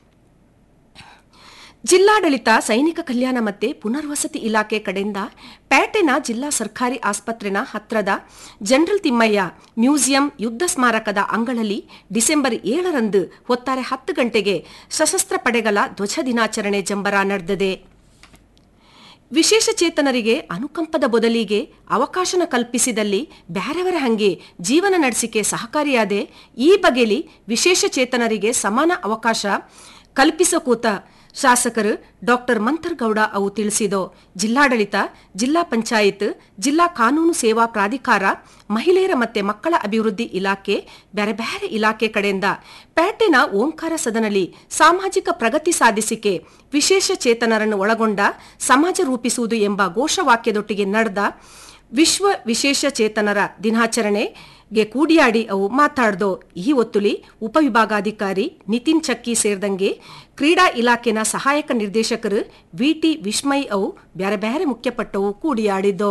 ಜಿಲ್ಲಾಡಳಿತ ಸೈನಿಕ ಕಲ್ಯಾಣ ಮತ್ತೆ ಪುನರ್ವಸತಿ ಇಲಾಖೆ ಕಡೆಯಿಂದ ಪೇಟೆನ ಜಿಲ್ಲಾ ಸರ್ಕಾರಿ ಆಸ್ಪತ್ರೆನ ಹತ್ರದ ಜನರಲ್ ತಿಮ್ಮಯ್ಯ ಮ್ಯೂಸಿಯಂ ಯುದ್ಧ ಸ್ಮಾರಕದ ಅಂಗಳಲ್ಲಿ ಡಿಸೆಂಬರ್ ಏಳರಂದು ಹೊತ್ತಾರೆ ಹತ್ತು ಗಂಟೆಗೆ ಸಶಸ್ತ್ರ ಪಡೆಗಳ ಧ್ವಜ ದಿನಾಚರಣೆ ಜಂಬರ ನಡೆದಿದೆ ವಿಶೇಷ ಚೇತನರಿಗೆ ಅನುಕಂಪದ ಬದಲಿಗೆ ಅವಕಾಶನ ಕಲ್ಪಿಸಿದಲ್ಲಿ ಬ್ಯಾರವರ ಹಂಗೆ ಜೀವನ ನಡೆಸಿಕೆ ಸಹಕಾರಿಯಾದೆ ಈ ಬಗೆಲಿ ವಿಶೇಷ ಚೇತನರಿಗೆ ಸಮಾನ ಅವಕಾಶ ಕಲ್ಪಿಸೋ ಕೂತ ಶಾಸಕರು ಡಾಕ್ಟರ್ ಮಂಥರ್ಗೌಡ ಅವು ತಿಳಿಸಿದೋ ಜಿಲ್ಲಾಡಳಿತ ಜಿಲ್ಲಾ ಪಂಚಾಯತ್ ಜಿಲ್ಲಾ ಕಾನೂನು ಸೇವಾ ಪ್ರಾಧಿಕಾರ ಮಹಿಳೆಯರ ಮತ್ತೆ ಮಕ್ಕಳ ಅಭಿವೃದ್ಧಿ ಇಲಾಖೆ ಬೇರೆ ಬೇರೆ ಇಲಾಖೆ ಕಡೆಯಿಂದ ಪ್ಯಾಟೆನ ಓಂಕಾರ ಸದನದಲ್ಲಿ ಸಾಮಾಜಿಕ ಪ್ರಗತಿ ಸಾಧಿಸಿಕೆ ವಿಶೇಷ ಚೇತನರನ್ನು ಒಳಗೊಂಡ ಸಮಾಜ ರೂಪಿಸುವುದು ಎಂಬ ಘೋಷವಾಕ್ಯದೊಟ್ಟಿಗೆ ನಡೆದ ವಿಶ್ವ ವಿಶೇಷ ಚೇತನರ ದಿನಾಚರಣೆಗೆ ಕೂಡಿಯಾಡಿ ಅವು ಮಾತಾಡ್ದೋ ಈ ಒತ್ತುಲಿ ಉಪವಿಭಾಗಾಧಿಕಾರಿ ನಿತಿನ್ ಚಕ್ಕಿ ಸೇರಿದಂಗೆ ಕ್ರೀಡಾ ಇಲಾಖೆನ ಸಹಾಯಕ ನಿರ್ದೇಶಕರು ವಿಟಿ ವಿಸ್ಮಯ್ ಅವು ಬ್ಯಾರೆ ಬ್ಯಾರೆ ಮುಖ್ಯಪಟ್ಟವು ಕೂಡಿಯಾಡಿದ್ದೋ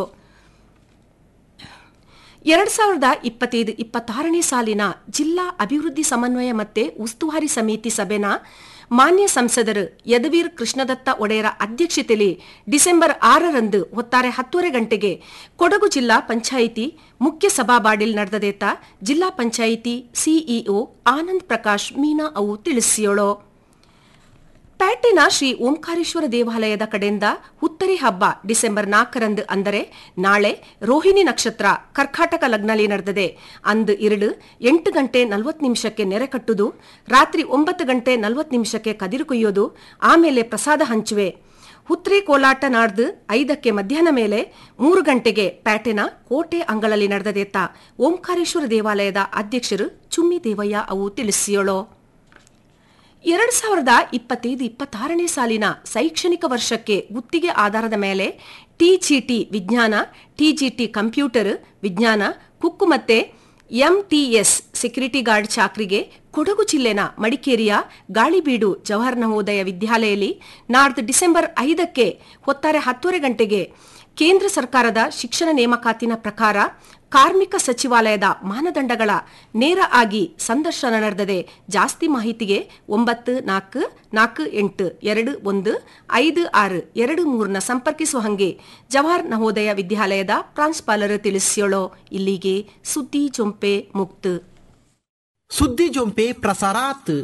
ಎರಡ್ ಸಾವಿರದ ಇಪ್ಪತ್ತೈದು ಇಪ್ಪತ್ತಾರನೇ ಸಾಲಿನ ಜಿಲ್ಲಾ ಅಭಿವೃದ್ಧಿ ಸಮನ್ವಯ ಮತ್ತೆ ಉಸ್ತುವಾರಿ ಸಮಿತಿ ಸಭೆನ ಮಾನ್ಯ ಸಂಸದರು ಯದುವೀರ್ ಕೃಷ್ಣದತ್ತ ಒಡೆಯರ ಅಧ್ಯಕ್ಷತೆಯಲ್ಲಿ ಡಿಸೆಂಬರ್ ಆರರಂದು ಹೊತ್ತಾರೆ ಹತ್ತುವರೆ ಗಂಟೆಗೆ ಕೊಡಗು ಜಿಲ್ಲಾ ಪಂಚಾಯಿತಿ ಮುಖ್ಯ ಸಭಾಬಾಡಿಲ್ ನಡೆದದೇತ ಜಿಲ್ಲಾ ಪಂಚಾಯಿತಿ ಸಿಇಒ ಆನಂದ್ ಪ್ರಕಾಶ್ ಮೀನಾ ಅವು ತಿಳಿಸಿಯೋಳು ಪ್ಯಾಟೆನ ಶ್ರೀ ಓಂಕಾರೇಶ್ವರ ದೇವಾಲಯದ ಕಡೆಯಿಂದ ಹುತ್ತರಿ ಹಬ್ಬ ಡಿಸೆಂಬರ್ ನಾಲ್ಕರಂದು ಅಂದರೆ ನಾಳೆ ರೋಹಿಣಿ ನಕ್ಷತ್ರ ಕರ್ಕಾಟಕ ಲಗ್ನಲ್ಲಿ ನಡೆದಿದೆ ಅಂದು ಇರಡು ಎಂಟು ಗಂಟೆ ನಲವತ್ತು ನಿಮಿಷಕ್ಕೆ ನೆರೆ ಕಟ್ಟುದು ರಾತ್ರಿ ಒಂಬತ್ತು ಗಂಟೆ ನಲವತ್ತು ನಿಮಿಷಕ್ಕೆ ಕದಿರು ಕೊಯ್ಯೋದು ಆಮೇಲೆ ಪ್ರಸಾದ ಹಂಚುವೆ ಹುತ್ರಿ ಕೋಲಾಟ ನಾಡ್ದು ಐದಕ್ಕೆ ಮಧ್ಯಾಹ್ನ ಮೇಲೆ ಮೂರು ಗಂಟೆಗೆ ಪ್ಯಾಟೆನ ಕೋಟೆ ಅಂಗಳಲ್ಲಿ ನಡೆದದೆತ್ತ ಓಂಕಾರೇಶ್ವರ ದೇವಾಲಯದ ಅಧ್ಯಕ್ಷರು ಚುಮ್ಮಿ ದೇವಯ್ಯ ಅವು ತಿಳಿಸಿಯೋಳು ಎರಡು ಸಾವಿರದ ಇಪ್ಪತ್ತೈದು ಇಪ್ಪತ್ತಾರನೇ ಸಾಲಿನ ಶೈಕ್ಷಣಿಕ ವರ್ಷಕ್ಕೆ ಗುತ್ತಿಗೆ ಆಧಾರದ ಮೇಲೆ ಟಿಜಿಟಿ ವಿಜ್ಞಾನ ಟಿಜಿಟಿ ಕಂಪ್ಯೂಟರ್ ವಿಜ್ಞಾನ ಕುಕ್ಕು ಮತ್ತೆ ಎಂಟಿಎಸ್ ಸೆಕ್ಯೂರಿಟಿ ಗಾರ್ಡ್ ಚಾಕ್ರಿಗೆ ಕೊಡಗು ಜಿಲ್ಲೆನ ಮಡಿಕೇರಿಯ ಗಾಳಿಬೀಡು ಜವಾಹರ್ ನವೋದಯ ವಿದ್ಯಾಲಯಲ್ಲಿ ನಾಡ್ದು ಡಿಸೆಂಬರ್ ಐದಕ್ಕೆ ಹೊತ್ತಾರೆ ಹತ್ತುವರೆ ಗಂಟೆಗೆ ಕೇಂದ್ರ ಸರ್ಕಾರದ ಶಿಕ್ಷಣ ನೇಮಕಾತಿನ ಪ್ರಕಾರ ಕಾರ್ಮಿಕ ಸಚಿವಾಲಯದ ಮಾನದಂಡಗಳ ನೇರ ಆಗಿ ಸಂದರ್ಶನ ನಡೆದದೆ ಜಾಸ್ತಿ ಮಾಹಿತಿಗೆ ಒಂಬತ್ತು ನಾಲ್ಕು ನಾಲ್ಕು ಎಂಟು ಎರಡು ಒಂದು ಐದು ಆರು ಎರಡು ಮೂರನ್ನ ಸಂಪರ್ಕಿಸುವ ಹಂಗೆ ಜವಾಹರ್ ನವೋದಯ ವಿದ್ಯಾಲಯದ ಪ್ರಾಂಶುಪಾಲರು ತಿಳಿಸಿಯೋಳೋ ಇಲ್ಲಿಗೆ ಸುದ್ದಿ ಜೊಂಪೆ ಮುಕ್ತು ಸುದ್ದಿ ಜೊಂಪೆ ಪ್ರಸಾರಾತ್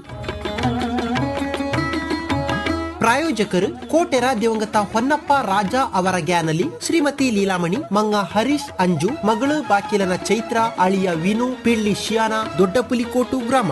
ಪ್ರಾಯೋಜಕರು ಕೋಟೆರ ದಿವಂಗತ ಹೊನ್ನಪ್ಪ ರಾಜ ಅವರ ಗ್ಯಾನಲಿ ಶ್ರೀಮತಿ ಲೀಲಾಮಣಿ ಮಂಗ ಹರೀಶ್ ಅಂಜು ಮಗಳು ಬಾಕಿಲನ ಚೈತ್ರ ಅಳಿಯ ವಿನು ಪಿಳ್ಳಿ ಶಿಯಾನ ದೊಡ್ಡ ಪುಲಿಕೋಟು ಗ್ರಾಮ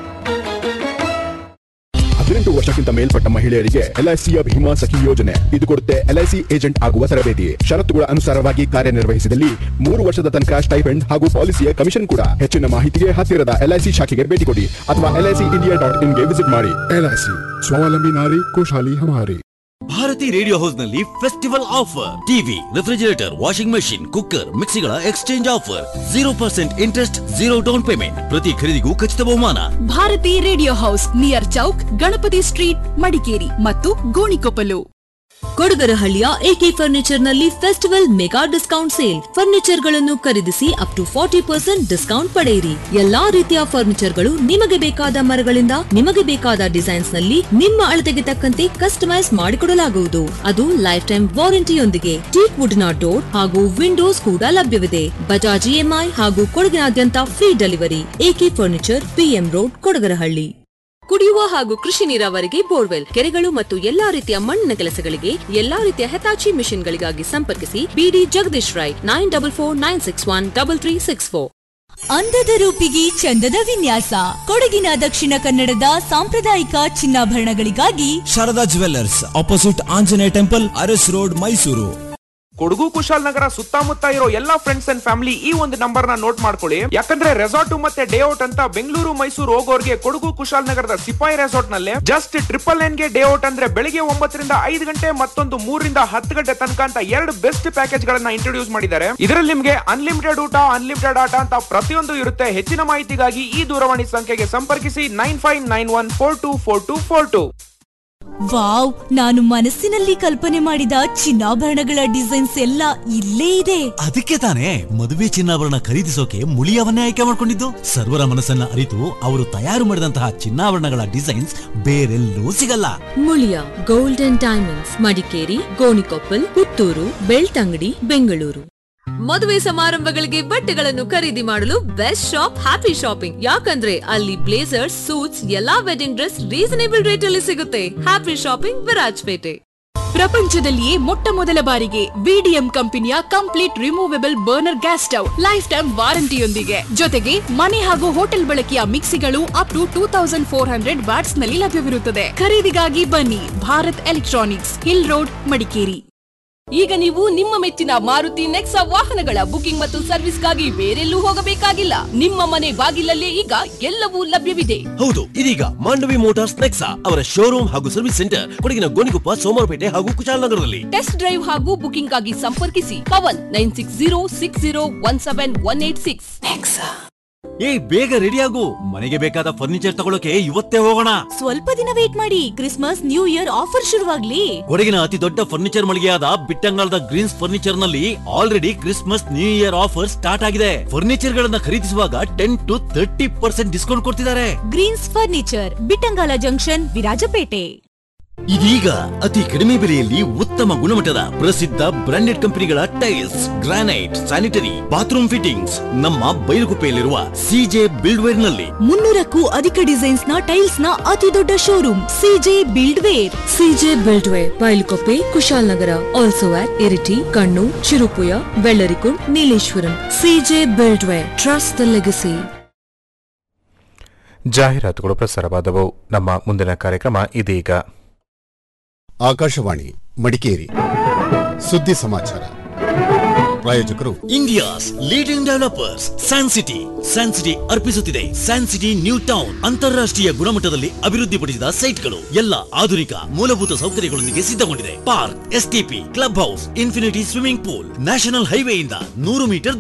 ಹದಿನೆಂಟು ವರ್ಷಕ್ಕಿಂತ ಮೇಲ್ಪಟ್ಟ ಮಹಿಳೆಯರಿಗೆ ಎಲ್ಐಸಿಯ ಭೀಮಾ ಸಖಿ ಯೋಜನೆ ಇದು ಕೊಡುತ್ತೆ ಎಲ್ಐಸಿ ಏಜೆಂಟ್ ಆಗುವ ತರಬೇತಿ ಷರತ್ತುಗಳ ಅನುಸಾರವಾಗಿ ಕಾರ್ಯನಿರ್ವಹಿಸಿದಲ್ಲಿ ಮೂರು ವರ್ಷದ ತನಕ ಸ್ಟೈಫೆಂಡ್ ಹಾಗೂ ಪಾಲಿಸಿಯ ಕಮಿಷನ್ ಕೂಡ ಹೆಚ್ಚಿನ ಮಾಹಿತಿಗೆ ಹತ್ತಿರದ ಎಲ್ಐಸಿ ಶಾಖೆಗೆ ಭೇಟಿ ಕೊಡಿ ಅಥವಾ ಎಲ್ಐಸಿ ಇಂಡಿಯಾ ಡಾಟ್ ಇನ್ಗೆ ವಿಸಿಟ್ ಮಾಡಿ एलआईसी स्वावलंबी नारी खुशहाली हमारी ಭಾರತಿ ರೇಡಿಯೋ ಹೌಸ್ ನಲ್ಲಿ festival offer TV refrigerator washing machine cooker ಮಿಕ್ಸಿಗಳ exchange offer zero percent interest zero down payment ಪ್ರತಿ ಖರೀದಿಗೂ ಖಚಿತ ಬಹುಮಾನ Bharati radio house near Chowk Ganapati street Madikeri ಮತ್ತು ಗೋಣಿಕೊಪ್ಪಲು ಕೊಡಗರಹಳ್ಳಿಯ ಎಕೆ ಫರ್ನಿಚರ್ ನಲ್ಲಿ festival mega discount sale furniture ಗಳನ್ನು ಖರೀದಿಸಿ up to forty percent discount ಪಡೆಯಿರಿ ಎಲ್ಲಾ ರೀತಿಯ ಫರ್ನಿಚರ್ ಗಳು ನಿಮಗೆ ಬೇಕಾದ ಮರಗಳಿಂದ ನಿಮಗೆ ಬೇಕಾದ ಡಿಸೈನ್ಸ್ ನಲ್ಲಿ ನಿಮ್ಮ ಅಳತೆಗೆ ತಕ್ಕಂತೆ ಕಸ್ಟಮೈಸ್ ಮಾಡಿಕೊಡಲಾಗುವುದು ಅದು ಲೈಫ್ ಟೈಮ್ ವಾರಂಟಿಯೊಂದಿಗೆ ಟೀಕ್ ವುಡ್ ನ ಡೋರ್ ಹಾಗೂ ವಿಂಡೋಸ್ ಕೂಡ ಲಭ್ಯವಿದೆ ಬಜಾಜ್ ಇಎಂಐ ಹಾಗೂ ಕೊಡಗಿನಾದ್ಯಂತ free delivery AK furniture PM road Kodagarahalli ಕುಡಿಯುವ ಹಾಗೂ ಕೃಷಿ ನೀರಾವರಿಗೆ ಬೋರ್ವೆಲ್ ಕೆರೆಗಳು ಮತ್ತು ಎಲ್ಲಾ ರೀತಿಯ ಮಣ್ಣಿನ ಕೆಲಸಗಳಿಗೆ ಎಲ್ಲಾ ರೀತಿಯ ಹೆತಾಚಿ ಮಿಷನ್ಗಳಿಗಾಗಿ ಸಂಪರ್ಕಿಸಿ ಬಿಡಿ Jagadish Rai nine double four nine six one double three six four ಅಂದದ ರೂಪಿಗೆ ಚಂದದ ವಿನ್ಯಾಸ ಕೊಡಗಿನ ದಕ್ಷಿಣ ಕನ್ನಡದ ಸಾಂಪ್ರದಾಯಿಕ ಚಿನ್ನಾಭರಣಗಳಿಗಾಗಿ Sharada jewellers opposite Anjaneya temple Aras road Mysuru Kodagu Kushalnagar ಸುತ್ತಮುತ್ತ ಇರೋ ಎಲ್ಲಾ ಫ್ರೆಂಡ್ಸ್ ಅಂಡ್ ಫ್ಯಾಮಿಲಿ ಈ ಒಂದು ನಂಬರ್ ನ ನೋಟ್ ಮಾಡ್ಕೊಳ್ಳಿ ಯಾಕಂದ್ರೆ ರೆಸಾರ್ಟ್ ಮತ್ತೆ ಡೇ ಔಟ್ ಅಂತ ಬೆಂಗಳೂರು ಮೈಸೂರು ಹೋಗೋರ್ಗೆ ಕೊಡಗು ಕುಶಾಲನಗರದ ಸಿಪಾಯಿ ರೆಸಾರ್ಟ್ ನಲ್ಲಿ ಜಸ್ಟ್ ಟ್ರಿಪಲ್ ನೈನ್ ಗೆ ಡೇ ಔಟ್ ಅಂದ್ರೆ ಬೆಳಿಗ್ಗೆ ಒಂಬತ್ತರಿಂದ ಐದು ಗಂಟೆ ಮತ್ತೊಂದು ಮೂರರಿಂದ ಹತ್ತು ಗಂಟೆ ತನಕ ಅಂತ ಎರಡು ಬೆಸ್ಟ್ ಪ್ಯಾಕೇಜ್ ಗಳನ್ನ ಇಂಟ್ರೊಡ್ಯೂಸ್ ಮಾಡಿದ್ದಾರೆ ಇದರಲ್ಲಿ ನಿಮ್ಗೆ ಅನ್ಲಿಮಿಟೆಡ್ ಊಟ ಅನ್ಲಿಮಿಟೆಡ್ ಆಟ ಅಂತ ಪ್ರತಿಯೊಂದು ಇರುತ್ತೆ ಹೆಚ್ಚಿನ ಮಾಹಿತಿಗಾಗಿ ಈ ದೂರವಾಣಿ ಸಂಖ್ಯೆಗೆ ಸಂಪರ್ಕಿಸಿ nine five nine one four two four two four two wow ನಾನು ಮನಸ್ಸಿನಲ್ಲಿ ಕಲ್ಪನೆ ಮಾಡಿದ ಚಿನ್ನಾಭರಣಗಳ ಡಿಸೈನ್ಸ್ ಎಲ್ಲ ಇಲ್ಲೇ ಇದೆ ಅದಕ್ಕೆ ತಾನೇ ಮದುವೆ ಚಿನ್ನಾಭರಣ ಖರೀದಿಸೋಕೆ ಮುಳಿಯವನ್ನೇ ಆಯ್ಕೆ ಮಾಡ್ಕೊಂಡಿದ್ದು ಸರ್ವರ ಮನಸ್ಸನ್ನ ಅರಿತು ಅವರು ತಯಾರು ಮಾಡಿದಂತಹ ಚಿನ್ನಾಭರಣಗಳ ಡಿಸೈನ್ಸ್ ಬೇರೆಲ್ಲೂ ಸಿಗಲ್ಲ ಮುಳಿಯ ಗೋಲ್ಡನ್ ಡೈಮಂಡ್ಸ್ ಮಡಿಕೇರಿ ಗೋಣಿಕೊಪ್ಪಲ್ ಪುತ್ತೂರು ಬೆಳ್ತಂಗಡಿ ಬೆಂಗಳೂರು ಮದುವೆ ಸಮಾರಂಭಗಳಿಗೆ ಬಟ್ಟೆಗಳನ್ನು ಖರೀದಿ ಮಾಡಲು ಬೆಸ್ಟ್ ಶಾಪ್ ಹ್ಯಾಪಿ ಶಾಪಿಂಗ್ ಯಾಕಂದ್ರೆ ಅಲ್ಲಿ ಬ್ಲೇಸರ್ಸ್ ಸೂಟ್ಸ್ ಎಲ್ಲಾ ವೆಡ್ಡಿಂಗ್ ಡ್ರೆಸ್ ರೀಸನೇಬಲ್ ರೇಟ್ ಅಲ್ಲಿ ಸಿಗುತ್ತೆ ಹ್ಯಾಪಿ ಶಾಪಿಂಗ್ ವಿರಾಜ್ಪೇಟೆ ಪ್ರಪಂಚದಲ್ಲಿಯೇ ಮೊಟ್ಟ ಮೊದಲ ಬಾರಿಗೆ ವಿಡಿಎಂ ಕಂಪನಿಯ complete removable burner gas stove life time ವಾರಂಟಿಯೊಂದಿಗೆ ಜೊತೆಗೆ ಮನೆ ಹಾಗೂ ಹೋಟೆಲ್ ಬಳಕೆಯ ಮಿಕ್ಸಿಗಳು up to two thousand four hundred watts ನಲ್ಲಿ ಲಭ್ಯವಿರುತ್ತದೆ ಖರೀದಿಗಾಗಿ ಬನ್ನಿ Bharat electronics hill road Madikeri ಈಗ ನೀವು ನಿಮ್ಮ ಮೆಚ್ಚಿನ ಮಾರುತಿ ನೆಕ್ಸಾ ವಾಹನಗಳ ಬುಕಿಂಗ್ ಮತ್ತು ಸರ್ವಿಸ್ಗಾಗಿ ಬೇರೆಲ್ಲೂ ಹೋಗಬೇಕಾಗಿಲ್ಲ ನಿಮ್ಮ ಮನೆ ಬಾಗಿಲಲ್ಲೇ ಈಗ ಎಲ್ಲವೂ ಲಭ್ಯವಿದೆ ಹೌದು ಇದೀಗ ಮಾಂಡವಿ ಮೋಟಾರ್ಸ್ ನೆಕ್ಸಾ ಅವರ ಶೋರೂಮ್ ಹಾಗೂ ಸರ್ವಿಸ್ ಸೆಂಟರ್ ಕೊಡಗಿನ ಗೋಣಿಕೊಪ್ಪ ಸೋಮವಾರಪೇಟೆ ಹಾಗೂ ಕುಶಾಲನಗರದಲ್ಲಿ ಟೆಸ್ಟ್ ಡ್ರೈವ್ ಹಾಗೂ ಬುಕಿಂಗ್ ಆಗಿ ಸಂಪರ್ಕಿಸಿ Pavan nine six zero six zero one seven one eight six ಏ ಬೇಗ ರೆಡಿ ಆಗು ಮನೆಗೆ ಬೇಕಾದ ಫರ್ನಿಚರ್ ತಗೊಳ್ಳೋಕೆ ಇವತ್ತೇ ಹೋಗೋಣ ಸ್ವಲ್ಪ ದಿನ ವೇಟ್ ಮಾಡಿ ಕ್ರಿಸ್ಮಸ್ ನ್ಯೂ ಇಯರ್ ಆಫರ್ ಶುರುವಾಗ್ಲಿ ಕೊಡಗಿನ ಅತಿ ದೊಡ್ಡ ಫರ್ನಿಚರ್ ಮಳಿಗೆಯಾದ ಬಿಟ್ಟಂಗಾಲದ ಗ್ರೀನ್ಸ್ ಫರ್ನಿಚರ್ ನಲ್ಲಿ already Christmas new year offer start ಆಗಿದೆ ಫರ್ನಿಚರ್ ಗಳನ್ನ ಖರೀದಿಸುವಾಗ ten to thirty percent discount ಕೊಡ್ತಿದ್ದಾರೆ Greens furniture Bittangala junction Virajpet ಇದೀಗ ಅತಿ ಕಡಿಮೆ ಬೆಲೆಯಲ್ಲಿ ಉತ್ತಮ ಗುಣಮಟ್ಟದ ಪ್ರಸಿದ್ಧ ಬ್ರಾಂಡೆಡ್ ಕಂಪನಿಗಳ tiles granite sanitary bathroom fittings ನಮ್ಮ ಬೈಲುಗುಪ್ಪೆಯಲ್ಲಿರುವ ಸಿಜೆ ಬಿಲ್ಡ್ವೇರ್ ನಲ್ಲಿ ಮುನ್ನೂರಕ್ಕೂ ಅಧಿಕ ಡಿಸೈನ್ಸ್ ನ ಟೈಲ್ಸ್ ನ ಅತಿ ದೊಡ್ಡ showroom CJ buildware CJ buildware Bailkoppe Kushalnagar also at Iritty Kannur Cherupuzha Bellarikund Nileshwaram CJ buildware trust the legacy ಜಾಹೀರಾತುಗಳು ಪ್ರಸಾರವಾದವು ನಮ್ಮ ಮುಂದಿನ ಕಾರ್ಯಕ್ರಮ ಇದೀಗ ಆಕಾಶವಾಣಿ ಮಡಿಕೇರಿ ಸುದ್ದಿ ಸಮಾಚಾರ ಪ್ರಾಯೋಜಕರು India's leading developers San city San city ಅರ್ಪಿಸುತ್ತಿದೆ ಸ್ಯಾನ್ ಸಿಟಿ ನ್ಯೂ ಟೌನ್ ಅಂತಾರಾಷ್ಟ್ರೀಯ ಗುಣಮಟ್ಟದಲ್ಲಿ ಅಭಿವೃದ್ಧಿಪಡಿಸಿದ ಸೈಟ್ಗಳು ಎಲ್ಲ ಆಧುನಿಕ ಮೂಲಭೂತ ಸೌಕರ್ಯಗಳೊಂದಿಗೆ ಸಿದ್ಧಗೊಂಡಿದೆ park STP club house infinity swimming pool national ಹೈವೇಯಿಂದ ನೂರು ಮೀಟರ್